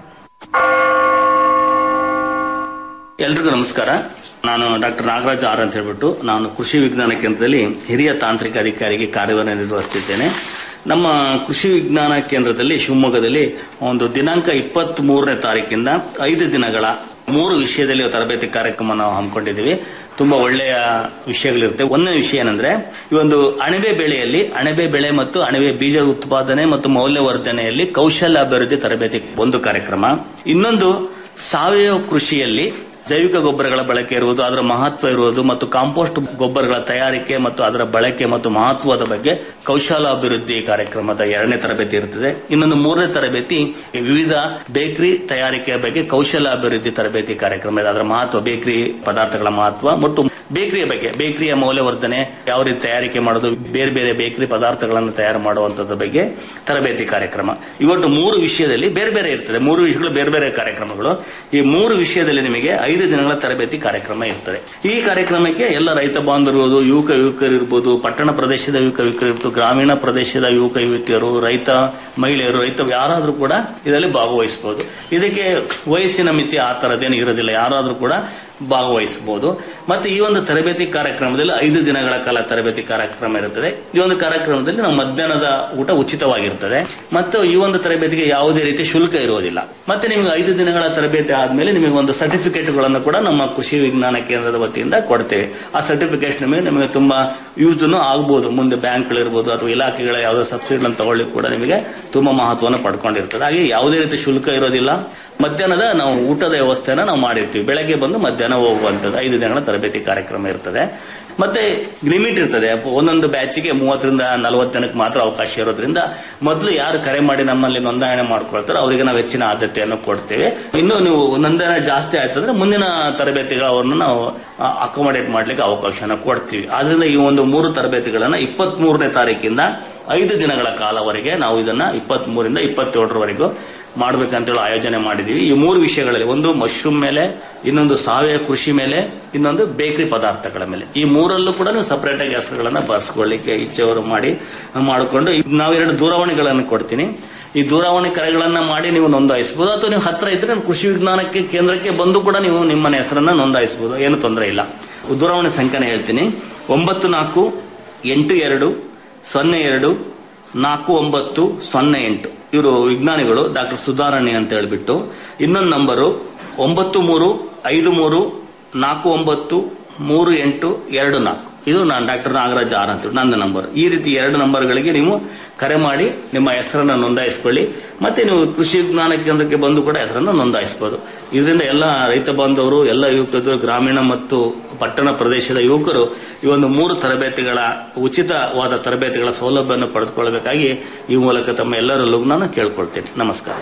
ಎಲ್ರಿಗೂ ನಮಸ್ಕಾರ ನಾನು ಡಾಕ್ಟರ್ ನಾಗರಾಜ್ ಆರ್ ಅಂತ ಹೇಳ್ಬಿಟ್ಟು ನಾನು ಕೃಷಿ ವಿಜ್ಞಾನ ಕೇಂದ್ರದಲ್ಲಿ ಹಿರಿಯ ತಾಂತ್ರಿಕ ಅಧಿಕಾರಿಗೆ ಕಾರ್ಯವನ್ನು ನಿರ್ವಹಿಸುತ್ತಿದ್ದೇನೆ ನಮ್ಮ ಕೃಷಿ ವಿಜ್ಞಾನ ಕೇಂದ್ರದಲ್ಲಿ ಶಿವಮೊಗ್ಗದಲ್ಲಿ ಒಂದು ದಿನಾಂಕ ಇಪ್ಪತ್ತ್ ಮೂರನೇ ತಾರೀಕಿಂದ ಐದು ದಿನಗಳ ಮೂರು ವಿಷಯದಲ್ಲಿ ತರಬೇತಿ ಕಾರ್ಯಕ್ರಮ ನಾವು ಹಮ್ಮಿಕೊಂಡಿದ್ದೀವಿ ತುಂಬಾ ಒಳ್ಳೆಯ ವಿಷಯಗಳಿರುತ್ತೆ ಒಂದನೇ ವಿಷಯ ಏನಂದ್ರೆ ಈ ಒಂದು ಅಣಬೆ ಬೆಳೆಯಲ್ಲಿ ಅಣಬೆ ಬೆಳೆ ಮತ್ತು ಅಣಬೆ ಬೀಜ ಉತ್ಪಾದನೆ ಮತ್ತು ಮೌಲ್ಯವರ್ಧನೆಯಲ್ಲಿ ಕೌಶಲ್ಯ ಅಭಿವೃದ್ಧಿ ತರಬೇತಿ ಒಂದು ಕಾರ್ಯಕ್ರಮ ಇನ್ನೊಂದು ಸಾವಯವ ಕೃಷಿಯಲ್ಲಿ ಜೈವಿಕ ಗೊಬ್ಬರಗಳ ಬಳಕೆ ಇರುವುದು ಅದರ ಮಹತ್ವ ಇರುವುದು ಮತ್ತು ಕಾಂಪೋಸ್ಟ್ ಗೊಬ್ಬರಗಳ ತಯಾರಿಕೆ ಮತ್ತು ಅದರ ಬಳಕೆ ಮತ್ತು ಮಹತ್ವದ ಬಗ್ಗೆ ಕೌಶಲ ಅಭಿವೃದ್ಧಿ ಕಾರ್ಯಕ್ರಮದ ಎರಡನೇ ತರಬೇತಿ ಇರುತ್ತದೆ ಇನ್ನೊಂದು ಮೂರನೇ ತರಬೇತಿ ವಿವಿಧ ಬೇಕರಿ ತಯಾರಿಕೆಯ ಬಗ್ಗೆ ಕೌಶಲ ಅಭಿವೃದ್ಧಿ ತರಬೇತಿ ಕಾರ್ಯಕ್ರಮ ಇದೆ ಅದರ ಮಹತ್ವ ಬೇಕರಿ ಪದಾರ್ಥಗಳ ಮಹತ್ವ ಮತ್ತು ಬೇಕರಿಯ ಬಗ್ಗೆ ಬೇಕರಿಯ ಮೌಲ್ಯವರ್ಧನೆ ಯಾವ ರೀತಿ ತಯಾರಿಕೆ ಮಾಡೋದು ಬೇರೆ ಬೇರೆ ಬೇಕರಿ ಪದಾರ್ಥಗಳನ್ನು ತಯಾರು ಮಾಡುವಂತದ್ರ ಬಗ್ಗೆ ತರಬೇತಿ ಕಾರ್ಯಕ್ರಮ ಇವತ್ತು ಮೂರು ವಿಷಯದಲ್ಲಿ ಬೇರೆ ಬೇರೆ ಇರ್ತದೆ ಮೂರು ವಿಷಯಗಳು ಬೇರೆ ಬೇರೆ ಕಾರ್ಯಕ್ರಮಗಳು ಈ ಮೂರು ವಿಷಯದಲ್ಲಿ ನಿಮಗೆ ಐದು ದಿನಗಳ ತರಬೇತಿ ಕಾರ್ಯಕ್ರಮ ಇರ್ತದೆ ಈ ಕಾರ್ಯಕ್ರಮಕ್ಕೆ ಎಲ್ಲ ರೈತ ಬಾಂಧವರು ಯುವಕ ಯುವಕರು ಇರ್ಬೋದು ಪಟ್ಟಣ ಪ್ರದೇಶದ ಯುವಕ ಯುವಕರು ಇರ್ಬೋದು ಗ್ರಾಮೀಣ ಪ್ರದೇಶದ ಯುವಕ ಯುವತಿಯರು ರೈತ ಮಹಿಳೆಯರು ರೈತ ಯಾರಾದ್ರೂ ಕೂಡ ಇದರಲ್ಲಿ ಭಾಗವಹಿಸಬಹುದು ಇದಕ್ಕೆ ವಯಸ್ಸಿನ ಮಿತಿ ಆ ತರದೇನು ಇರೋದಿಲ್ಲ ಯಾರಾದ್ರೂ ಕೂಡ ಭಾಗವಹಿಸಬಹುದು ಮತ್ತೆ ಈ ಒಂದು ತರಬೇತಿ ಕಾರ್ಯಕ್ರಮದಲ್ಲಿ ಐದು ದಿನಗಳ ಕಾಲ ತರಬೇತಿ ಕಾರ್ಯಕ್ರಮ ಇರುತ್ತದೆ ಈ ಒಂದು ಕಾರ್ಯಕ್ರಮದಲ್ಲಿ ನಾವು ಮಧ್ಯಾಹ್ನದ ಊಟ ಉಚಿತವಾಗಿರ್ತದೆ ಮತ್ತು ಈ ಒಂದು ತರಬೇತಿಗೆ ಯಾವುದೇ ರೀತಿ ಶುಲ್ಕ ಇರುವುದಿಲ್ಲ ಮತ್ತೆ ನಿಮಗೆ ಐದು ದಿನಗಳ ತರಬೇತಿ ಆದ್ಮೇಲೆ ನಿಮಗೆ ಒಂದು ಸರ್ಟಿಫಿಕೇಟ್ಗಳನ್ನು ಕೂಡ ನಮ್ಮ ಕೃಷಿ ವಿಜ್ಞಾನ ಕೇಂದ್ರದ ವತಿಯಿಂದ ಕೊಡ್ತೇವೆ ಆ ಸರ್ಟಿಫಿಕೇಟ್ ನಿಮಗೆ ನಿಮಗೆ ತುಂಬಾ ಯೂಸ್ ಆಗ್ಬೋದು ಮುಂದೆ ಬ್ಯಾಂಕ್ಗಳಿರ್ಬೋದು ಅಥವಾ ಇಲಾಖೆಗಳ ಯಾವುದೋ ಸಬ್ಸಿಡಿಗಳನ್ನು ತಗೊಳ್ಳಿ ಕೂಡ ನಿಮಗೆ ತುಂಬಾ ಮಹತ್ವವನ್ನು ಪಡ್ಕೊಂಡಿರ್ತದೆ ಹಾಗೆ ಯಾವುದೇ ರೀತಿ ಶುಲ್ಕ ಇರೋದಿಲ್ಲ ಮಧ್ಯಾಹ್ನದ ನಾವು ಊಟದ ವ್ಯವಸ್ಥೆನ ನಾವು ಮಾಡಿರ್ತೀವಿ ಬೆಳಗ್ಗೆ ಬಂದು ಮಧ್ಯಾಹ್ನ ಹೋಗುವಂಥದ್ದು ಐದು ದಿನಗಳ ತರಬೇತಿ ಕಾರ್ಯಕ್ರಮ ಇರ್ತದೆ ಮತ್ತೆ ಲಿಮಿಟ್ ಇರ್ತದೆ ಒಂದೊಂದು ಬ್ಯಾಚಿಗೆ ಮೂವತ್ತರಿಂದ ನಲವತ್ತು ಜನಕ್ಕೆ ಮಾತ್ರ ಅವಕಾಶ ಇರೋದ್ರಿಂದ ಮೊದಲು ಯಾರು ಕರೆ ಮಾಡಿ ನಮ್ಮಲ್ಲಿ ನೋಂದಣಿ ಮಾಡ್ಕೊಳ್ತಾರೋ ಅವರಿಗೆ ನಾವು ಹೆಚ್ಚಿನ ಆದ್ಯತೆಯನ್ನು ಕೊಡ್ತೇವೆ ಇನ್ನು ನೀವು ನೋಂದಣಿ ಜಾಸ್ತಿ ಆಯ್ತಂದ್ರೆ ಮುಂದಿನ ತರಬೇತಿಗಳನ್ನ ನಾವು ಅಕೊಮಡೇಟ್ ಮಾಡ್ಲಿಕ್ಕೆ ಅವಕಾಶನ ಕೊಡ್ತೀವಿ ಆದ್ರಿಂದ ಈ ಒಂದು ಮೂರು ತರಬೇತಿಗಳನ್ನ ಇಪ್ಪತ್ತ್ ಮೂರನೇ ತಾರೀಕಿಂದ ಐದು ದಿನಗಳ ಕಾಲವರೆಗೆ ನಾವು ಇದನ್ನ ಇಪ್ಪತ್ತ್ ಮೂರಿಂದ ಇಪ್ಪತ್ತೇಳರವರೆಗೂ ಮಾಡ್ಬೇಕಂತೇಳಿ ಆಯೋಜನೆ ಮಾಡಿದೀವಿ ಈ ಮೂರು ವಿಷಯಗಳಲ್ಲಿ ಒಂದು ಮಶ್ರೂಮ್ ಮೇಲೆ ಇನ್ನೊಂದು ಸಾವಯವ ಕೃಷಿ ಮೇಲೆ ಇನ್ನೊಂದು ಬೇಕರಿ ಪದಾರ್ಥಗಳ ಮೇಲೆ ಈ ಮೂರಲ್ಲೂ ಕೂಡ ನೀವು ಸಪರೇಟ್ ಆಗಿ ಹೆಸರುಗಳನ್ನ ಬರ್ಸ್ಕೊಳ್ಳಿಕ್ಕೆ ಇಚ್ಛೆಯವರು ಮಾಡಿ ಮಾಡಿಕೊಂಡು ನಾವೆರಡು ದೂರವಾಣಿಗಳನ್ನು ಕೊಡ್ತೀನಿ ಈ ದೂರವಾಣಿ ಕರೆಗಳನ್ನ ಮಾಡಿ ನೀವು ನೋಂದಾಯಿಸಬಹುದು ಅಥವಾ ನೀವು ಹತ್ರ ಇದ್ರೆ ನಮ್ಮ ಕೃಷಿ ವಿಜ್ಞಾನಕ್ಕೆ ಕೇಂದ್ರಕ್ಕೆ ಬಂದು ಕೂಡ ನೀವು ನಿಮ್ಮ ಹೆಸರನ್ನ ನೋಂದಾಯಿಸಬಹುದು ಏನು ತೊಂದರೆ ಇಲ್ಲ ದೂರವಾಣಿ ಸಂಖ್ಯೆನ ಹೇಳ್ತೀನಿ ಒಂಬತ್ತು ನಾಲ್ಕು ಎಂಟು ಎರಡು ಸೊನ್ನೆ ಎರಡು ನಾಲ್ಕು ಒಂಬತ್ತು ಸೊನ್ನೆ ಎಂಟು ಇವರು ವಿಜ್ಞಾನಿಗಳು ಡಾಕ್ಟರ್ ಸುಧಾರಣಿ ಅಂತ ಹೇಳ್ಬಿಟ್ಟು ಇನ್ನೊಂದು ನಂಬರು ಒಂಬತ್ತು ಮೂರು ಐದು ಮೂರು ನಾಲ್ಕು ಒಂಬತ್ತು ಮೂರು ಎಂಟು ಎರಡು ನಾಲ್ಕು ಇದು ನಾನು ಡಾಕ್ಟರ್ ನಾಗರಾಜ್ ಆರ್ ಅಂತ ನನ್ನ ನಂಬರ್ ಈ ರೀತಿ ಎರಡು ನಂಬರ್ಗಳಿಗೆ ನೀವು ಕರೆ ಮಾಡಿ ನಿಮ್ಮ ಹೆಸರನ್ನ ನೋಂದಾಯಿಸ್ಕೊಳ್ಳಿ ಮತ್ತೆ ನೀವು ಕೃಷಿ ವಿಜ್ಞಾನ ಕೇಂದ್ರಕ್ಕೆ ಬಂದು ಕೂಡ ಹೆಸರನ್ನು ನೋಂದಾಯಿಸಬಹುದು ಇದರಿಂದ ಎಲ್ಲ ರೈತ ಬಾಂಧವರು ಎಲ್ಲ ಯುವಕರು ಗ್ರಾಮೀಣ ಮತ್ತು ಪಟ್ಟಣ ಪ್ರದೇಶದ ಯುವಕರು ಈ ಒಂದು ಮೂರು ತರಬೇತಿಗಳ ಉಚಿತವಾದ ತರಬೇತಿಗಳ ಸೌಲಭ್ಯವನ್ನು ಪಡೆದುಕೊಳ್ಳಬೇಕಾಗಿ ಈ ಮೂಲಕ ತಮ್ಮ ಎಲ್ಲರಲ್ಲೂ ನಾನು ಕೇಳ್ಕೊಳ್ತೇನೆ ನಮಸ್ಕಾರ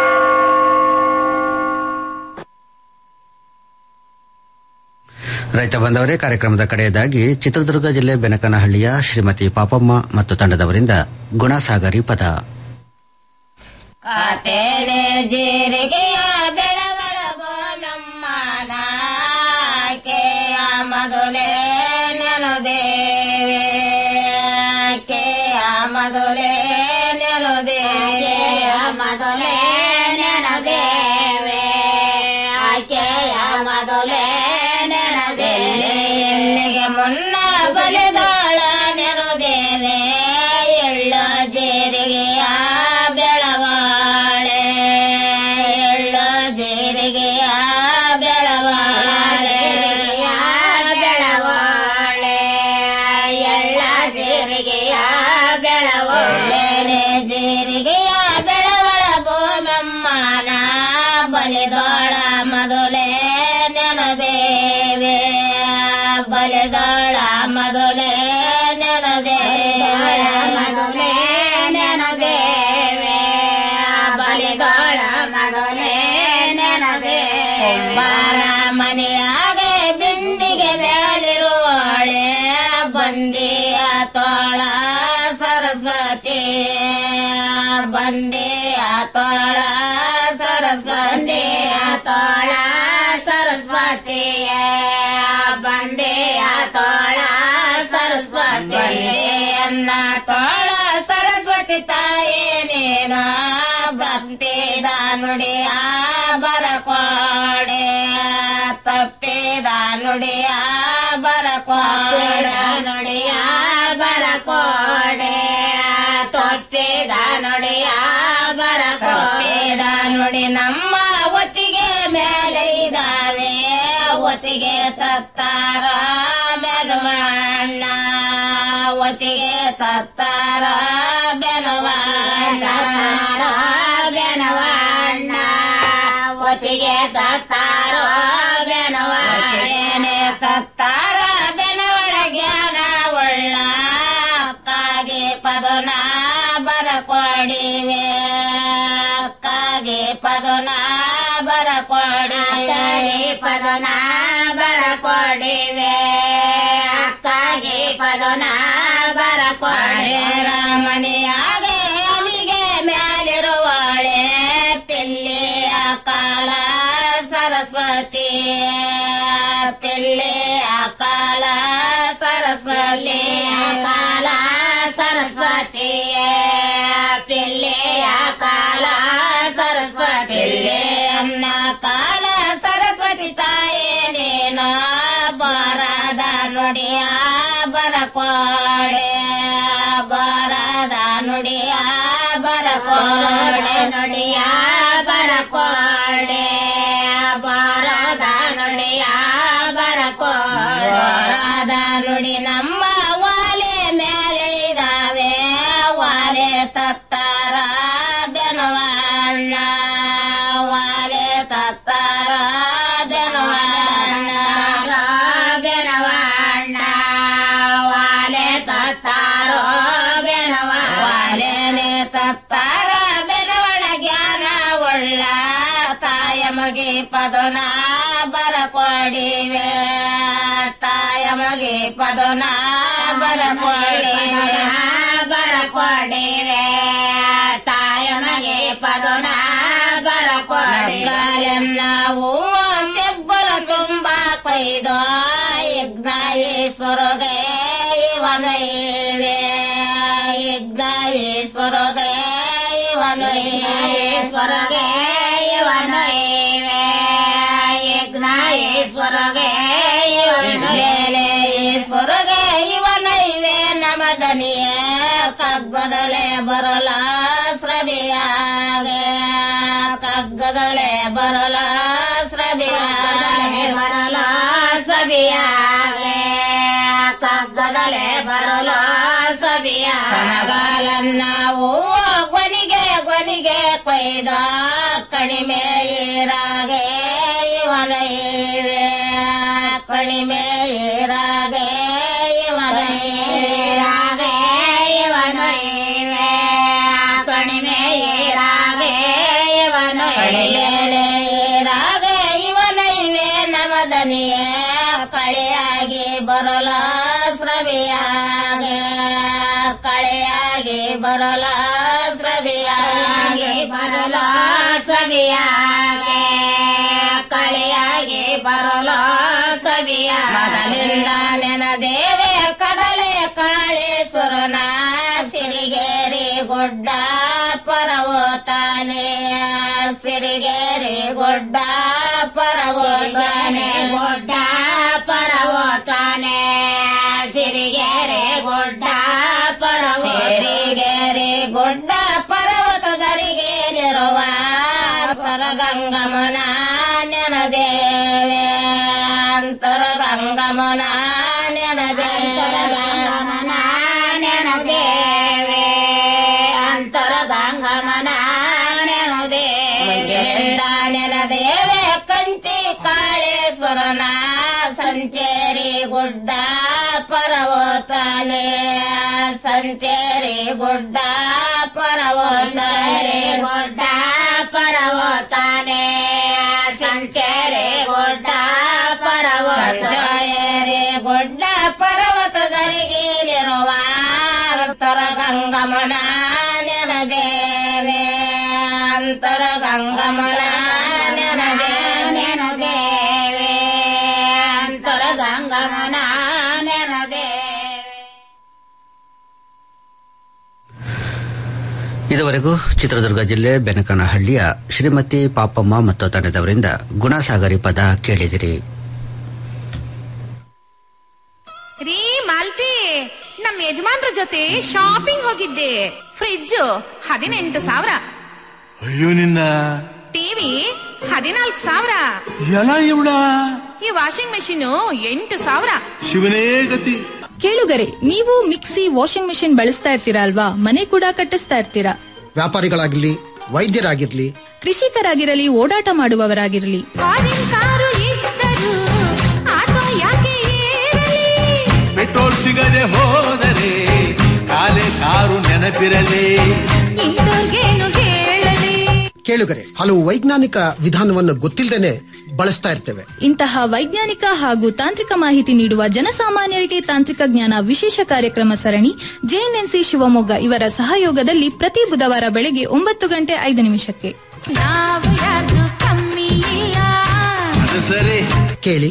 ರೈತ ಬಂದವರೇ ಕಾರ್ಯಕ್ರಮದ ಕಡೆಯದಾಗಿ ಚಿತ್ರದುರ್ಗ ಜಿಲ್ಲೆ ಬೆನಕನಹಳ್ಳಿಯ ಶ್ರೀಮತಿ ಪಾಪಮ್ಮ ಮತ್ತು ತಂಡದವರಿಂದ ಗುಣಸಾಗರಿ ಪದ ಕಾತೇನೆ ಜೀರಿಗೆಯ ಬೆಳವಳಗೋ ನಮ್ಮನ ಕೇಯ ಮೊದಲೇ ನೆನು ದೇವೆ ಕೇಯ ಮೊದಲೇ ನೆನು ದೇವೆ ಮೊದಲೇ ನೆನು ದೇವೆ ಆಕೆಯ ಮೊದಲೇ ನೆನು ದೇವೆ ಎಲ್ಲಿಗೆ ಮುನ್ನ ಬಲಿದಾಳ ನೆನು ದೇವೆ ಎಳ್ಳು ಜೀರಿಗೆಯ ಬೆಳವಾಳೆ ಎಳ್ಳು ಜೀರಿಗೆಯ ಬಲಿದೋಳ ಮೊದಲೇ ನೆನದೇವೆ ಮೊದಲೇ ನೆನದೇವೆ ಬಲಿದೋಳ ಮೊದಲೇ ನೆನದೇ ಕುಂಬಾರ ಮನೆಯಾಗೆ ಬಿಂದಿಗೆ ಮೇಲಿರುವಳೆ ಬಂದಿಯ ತೋಳ ಸರಸ್ವತಿ ಬಂದಿಯ ತೋಳ ಸರಸ್ವತಿಯ ತೋಳ ಸರಸ್ವತಿಯ ಬಂದಿಯ ತೋಳ ಸರಸ್ವತಿ ಅನ್ನ ತೋಳ ಸರಸ್ವತಿ ತಾಯಿ ನೀನು ತಪ್ಪಿದ ನುಡಿಯ ಬರಕೋಡೆ ತಪ್ಪಿದ ನುಡಿಯ ಬರಕೋಡೆ ನುಡಿಯ ಬರಕೋಡೆ ತಪ್ಪಿದ ನುಡಿಯ ಬರಕೋಡಿದ ನುಡಿ ನಮ್ಮ ಒತ್ತಿಗೆ ಮೇಲೆ ಇದಾವೆ ಒತ್ತಿಗೆ ತತ್ತಾರ ಬೆನುವಣ್ಣ ಒತ್ತಿಗೆ ತತ್ತಾರ ಬೆನುವಣ್ಣ ಬೆನವಣ್ಣ ಒತ್ತಿಗೆ ತತ್ತಾರ ಬೆನವಣ್ಣೆ ತತ್ತಾರ ಬೆನವಡ ಜ್ಞಾನ ಒಳ್ಳ ಕಾಗೆ ಪದನ ಬರಕೊಡಿವೆ ಕಾಗೆ ಪದನ ಬರಕೊಡಿವೆ ಪದನ ಬರಕೊಡಿವೆ ಕಾಗೆ ಪದನ ಬರಕೊಡೆ ರಾಮನಿಯಾಗೆ ಅಲಿಗೆ ಮ್ಯಾಲಿರುವಳೆ ಪಿಲ್ಲಿಯ ಕಾಲ ಸರಸ್ವತಿ ಪಿಲ್ಲಿಯ ಕಾಲ ಸರಸ್ವತಿ ಕಾಲ ಸರಸ್ವತಿಯ ಪಿಲ್ಲಿಯ ಕಾಲ ಸರಸ್ವತಿ ಅನ್ನ ಕಾಲ ಸರಸ್ವತಿ ತಾಯಿ ನೀನು ಬರದ ನುಡಿಯ ಬರಕೋಡೆ ಬರದ ನುಡಿಯ ಬರಕೋಡೆ ನುಡಿಯ ಬರಕೋಡೆ ಬರದ ನುಡಿಯ ಬರಕೋಡೆ ಬರದ ನುಡಿ ನಮ್ಮ ವಾಲೆ ಮೇಲೆ ಇದಾವೆ ವಾಲೆ ತತ್ತಾರ ಬೆನವಣ್ಣ ವಾಲೆ ತತ್ತಾರ ಬೆನವಣ್ಣ ಬೆನವಣ್ಣ ವಾಲೆ ತತ್ತಾರ ಬೆನವ ವಾಲೆನೆ ತತ್ತಾರ ಬೆನವಣ ಜ್ಞಾನ ಒಳ್ಳ ತಾಯ ಮಗಿ ಪದನ ಬರಕೊಡಿವೆ ತಾಯ ಮಗಿ ಪದನ ಬರಕೊಡಿವೆ ಬರಕೊಡಿವೆ ತಾಯ ಮಗಿ ಪದನ ಬರಕೊಡಿವೆ ಹೂವ ಸೆಬ್ಬಲು ತುಂಬ ಕೊಯ್ದು ಯಜ್ಞಾಯೇಶ್ವರಗೆ ಇವನೈವೆ ಯಜ್ಞಾಯೇಶ್ವರಗೆ ಇವನೈಶ್ವರಗೆ ಇವನೈವೆ ಯಜ್ಞಾಯೇಶ್ವರಗೆ ಈಶ್ವರಗೆ ಇವನೈವೆ ನಮದನಿಯ ಕಗ್ಗದಲೆ ಬರಲ ಸ್ರವಿಯಾಗೆ ಕಗ್ಗದಲೆ ಬರಲ ಸ್ರವಿಯಾಗೆ ಬರಲ ಸವಿಯಾಗೆ ಕಗ್ಗದಲೆ ಬರಲ ಸವಿಯ ಕನಗಾಲನ್ನ ಹೂವ ಗೊನಿಗೆ ಗೊನಿಗೆ ಕೊಯ್ದ ಕಣಿಮೆ ಈರಾಗೆ ಇವನ ಇವೆ ಕಣಿಮೆ ಈರಾಗೆ ಇವನ ಈರಾಗೆ ಇವನ ಇವೆ ಕಣಿಮೆ ಈರಾಗೆ ಇವನ ಕಣಿಮೆ ಈರಾಗೆ ಇವನ ಇವೆ ನಮದನಿಯ ಕಳೆಯಾಗಿ ಬರಲ ಸ್ರವಿಯಾಗೆ ಕಳೆಯಾಗಿ ಬರಲ ಸ್ರವಿಯಾಗಿ ಬರಲ ಸವಿಯಾಗೆ ಕಳೆಯಾಗಿ ಬರಲ ಸವಿಯ ಮೊದಲಿಂದ ನೆನದೇವೆ ಕದಲೆ ಕಾಳೇಶ್ವರನ ಸಿರಿಗೇರಿ ಗುಡ್ಡ ಪರವೋತಾನೆ ಸಿರಿಗೇರಿ ಗುಡ್ಡ ಪರವೋತಾನೆ ಗುಡ್ಡ ಪರವೋತಾನೆ ಸಿರಿಗೆರೆ ಗುಡ್ಡ ಪರವ ಸಿರಿಗೆರೆ ಗುಡ್ಡ ಪರ್ವತಗಳಿಗೇರಿರುವ ಅಂತರಗಂಗಮನ ನೆನದೇವೆ ಅಂತರಗಂಗಮನ ನೆನದೇವನ ನೆನದೇವೆ ಅಂತರಗಂಗಮನ ನೆನದೇವೆ ನೆನದೇವೆ ಕಂಚಿ ಕಾಳೇಶ್ವರನ ಸಂಚ ಸಂಚೇರಿ ಗುಡ್ಡ ಪರವೋತಾನೆ ಸಂಚೇರಿ ಗುಡ್ಡ ಪರವೋತಾನೆ ಗುಡ್ಡ ಪರವೋತಾನೆ ಸಂಚೇರಿ ಗುಡ್ಡ ಪರವೋತಾನೆ ಗುಡ್ಡ ಪರ್ವತದರಿಗಿರುವ ಅಂತರ ಗಂಗಮನ ನೆನದೇವೆ ಅಂತರ ಗಂಗಮನ ನೆನದೇ ನೆನದೇವೆ ಅಂತರ ಗಂಗಮನ ನೆನದೇವೆ ಇದುವರೆಗೂ ಚಿತ್ರದುರ್ಗ ಜಿಲ್ಲೆ ಬೆನಕನಹಳ್ಳಿಯ ಶ್ರೀಮತಿ ಪಾಪಮ್ಮ ಮತ್ತು ತಂಡದವರಿಂದ ಗುಣಸಾಗರಿ ಪದ ಕೇಳಿದಿರಿ ರೀ ಮಾಲ್ತಿ ನಮ್ ಯಜಮಾನ್ರ ಜೊತೆ ಶಾಪಿಂಗ್ ಹೋಗಿದ್ದೆ ಫ್ರಿಡ್ಜ್ ಹದಿನೆಂಟು ಸಾವಿರ ಅಯ್ಯೋ ನಿನ್ನ ಟಿವಿ ಹದಿನಾಲ್ಕು ಸಾವಿರ ಎಲ್ಲ ಇವಳ ಈ ವಾಷಿಂಗ್ ಮೆಷಿನ್ ಎಂಟು ಸಾವಿರ ಶಿವನೇ ಗತಿ ಕೇಳುಗರೆ ನೀವು ಮಿಕ್ಸಿ ವಾಷಿಂಗ್ ಮೆಷಿನ್ ಬಳಸ್ತಾ ಇರ್ತೀರಾ ಅಲ್ವಾ ಮನೆ ಕೂಡ ಕಟ್ಟಿಸ್ತಾ ಇರ್ತೀರಾ ವ್ಯಾಪಾರಿಗಳಾಗಿರ್ಲಿ ವೈದ್ಯರಾಗಿರ್ಲಿ ಕೃಷಿಕರಾಗಿರಲಿ ಓಡಾಟ ಮಾಡುವವರಾಗಿರಲಿ ಫಾರಿನ್ ಕಾರು ಇದ್ದರು ಆಟೋ ಯಾಕೆ ಏರಲಿ ಪೆಟ್ರೋಲ್ ಸಿಗದೆ ಹೋದರೆ ಕಾಲೆ ಕಾರು ನೆನಪಿರಲಿ ಇಂಥವ್ರ್ಗೇನು ಹೇಳಲಿ ಕೇಳುಗರೆ ಹಲವು ವೈಜ್ಞಾನಿಕ ವಿಧಾನವನ್ನು ಗೊತ್ತಿಲ್ಲದೇನೆ ಬಳಸ್ತಾ ಇರ್ತೇವೆ ಇಂತಹ ವೈಜ್ಞಾನಿಕ ಹಾಗೂ ತಾಂತ್ರಿಕ ಮಾಹಿತಿ ನೀಡುವ ಜನಸಾಮಾನ್ಯರಿಗೆ ತಾಂತ್ರಿಕ ಜ್ಞಾನ ವಿಶೇಷ ಕಾರ್ಯಕ್ರಮ ಸರಣಿ ಜೆಎನ್ಎನ್ಸಿ ಶಿವಮೊಗ್ಗ ಇವರ ಸಹಯೋಗದಲ್ಲಿ ಪ್ರತಿ ಬುಧವಾರ ಬೆಳಗ್ಗೆ ಒಂಬತ್ತು ಗಂಟೆ ಐದು ನಿಮಿಷಕ್ಕೆ ನಾವು ಯಾರ್ದು ಕಮ್ಮಿ ಇಲ್ಲ ಅದು ಸರಿ ಕೇಳಿ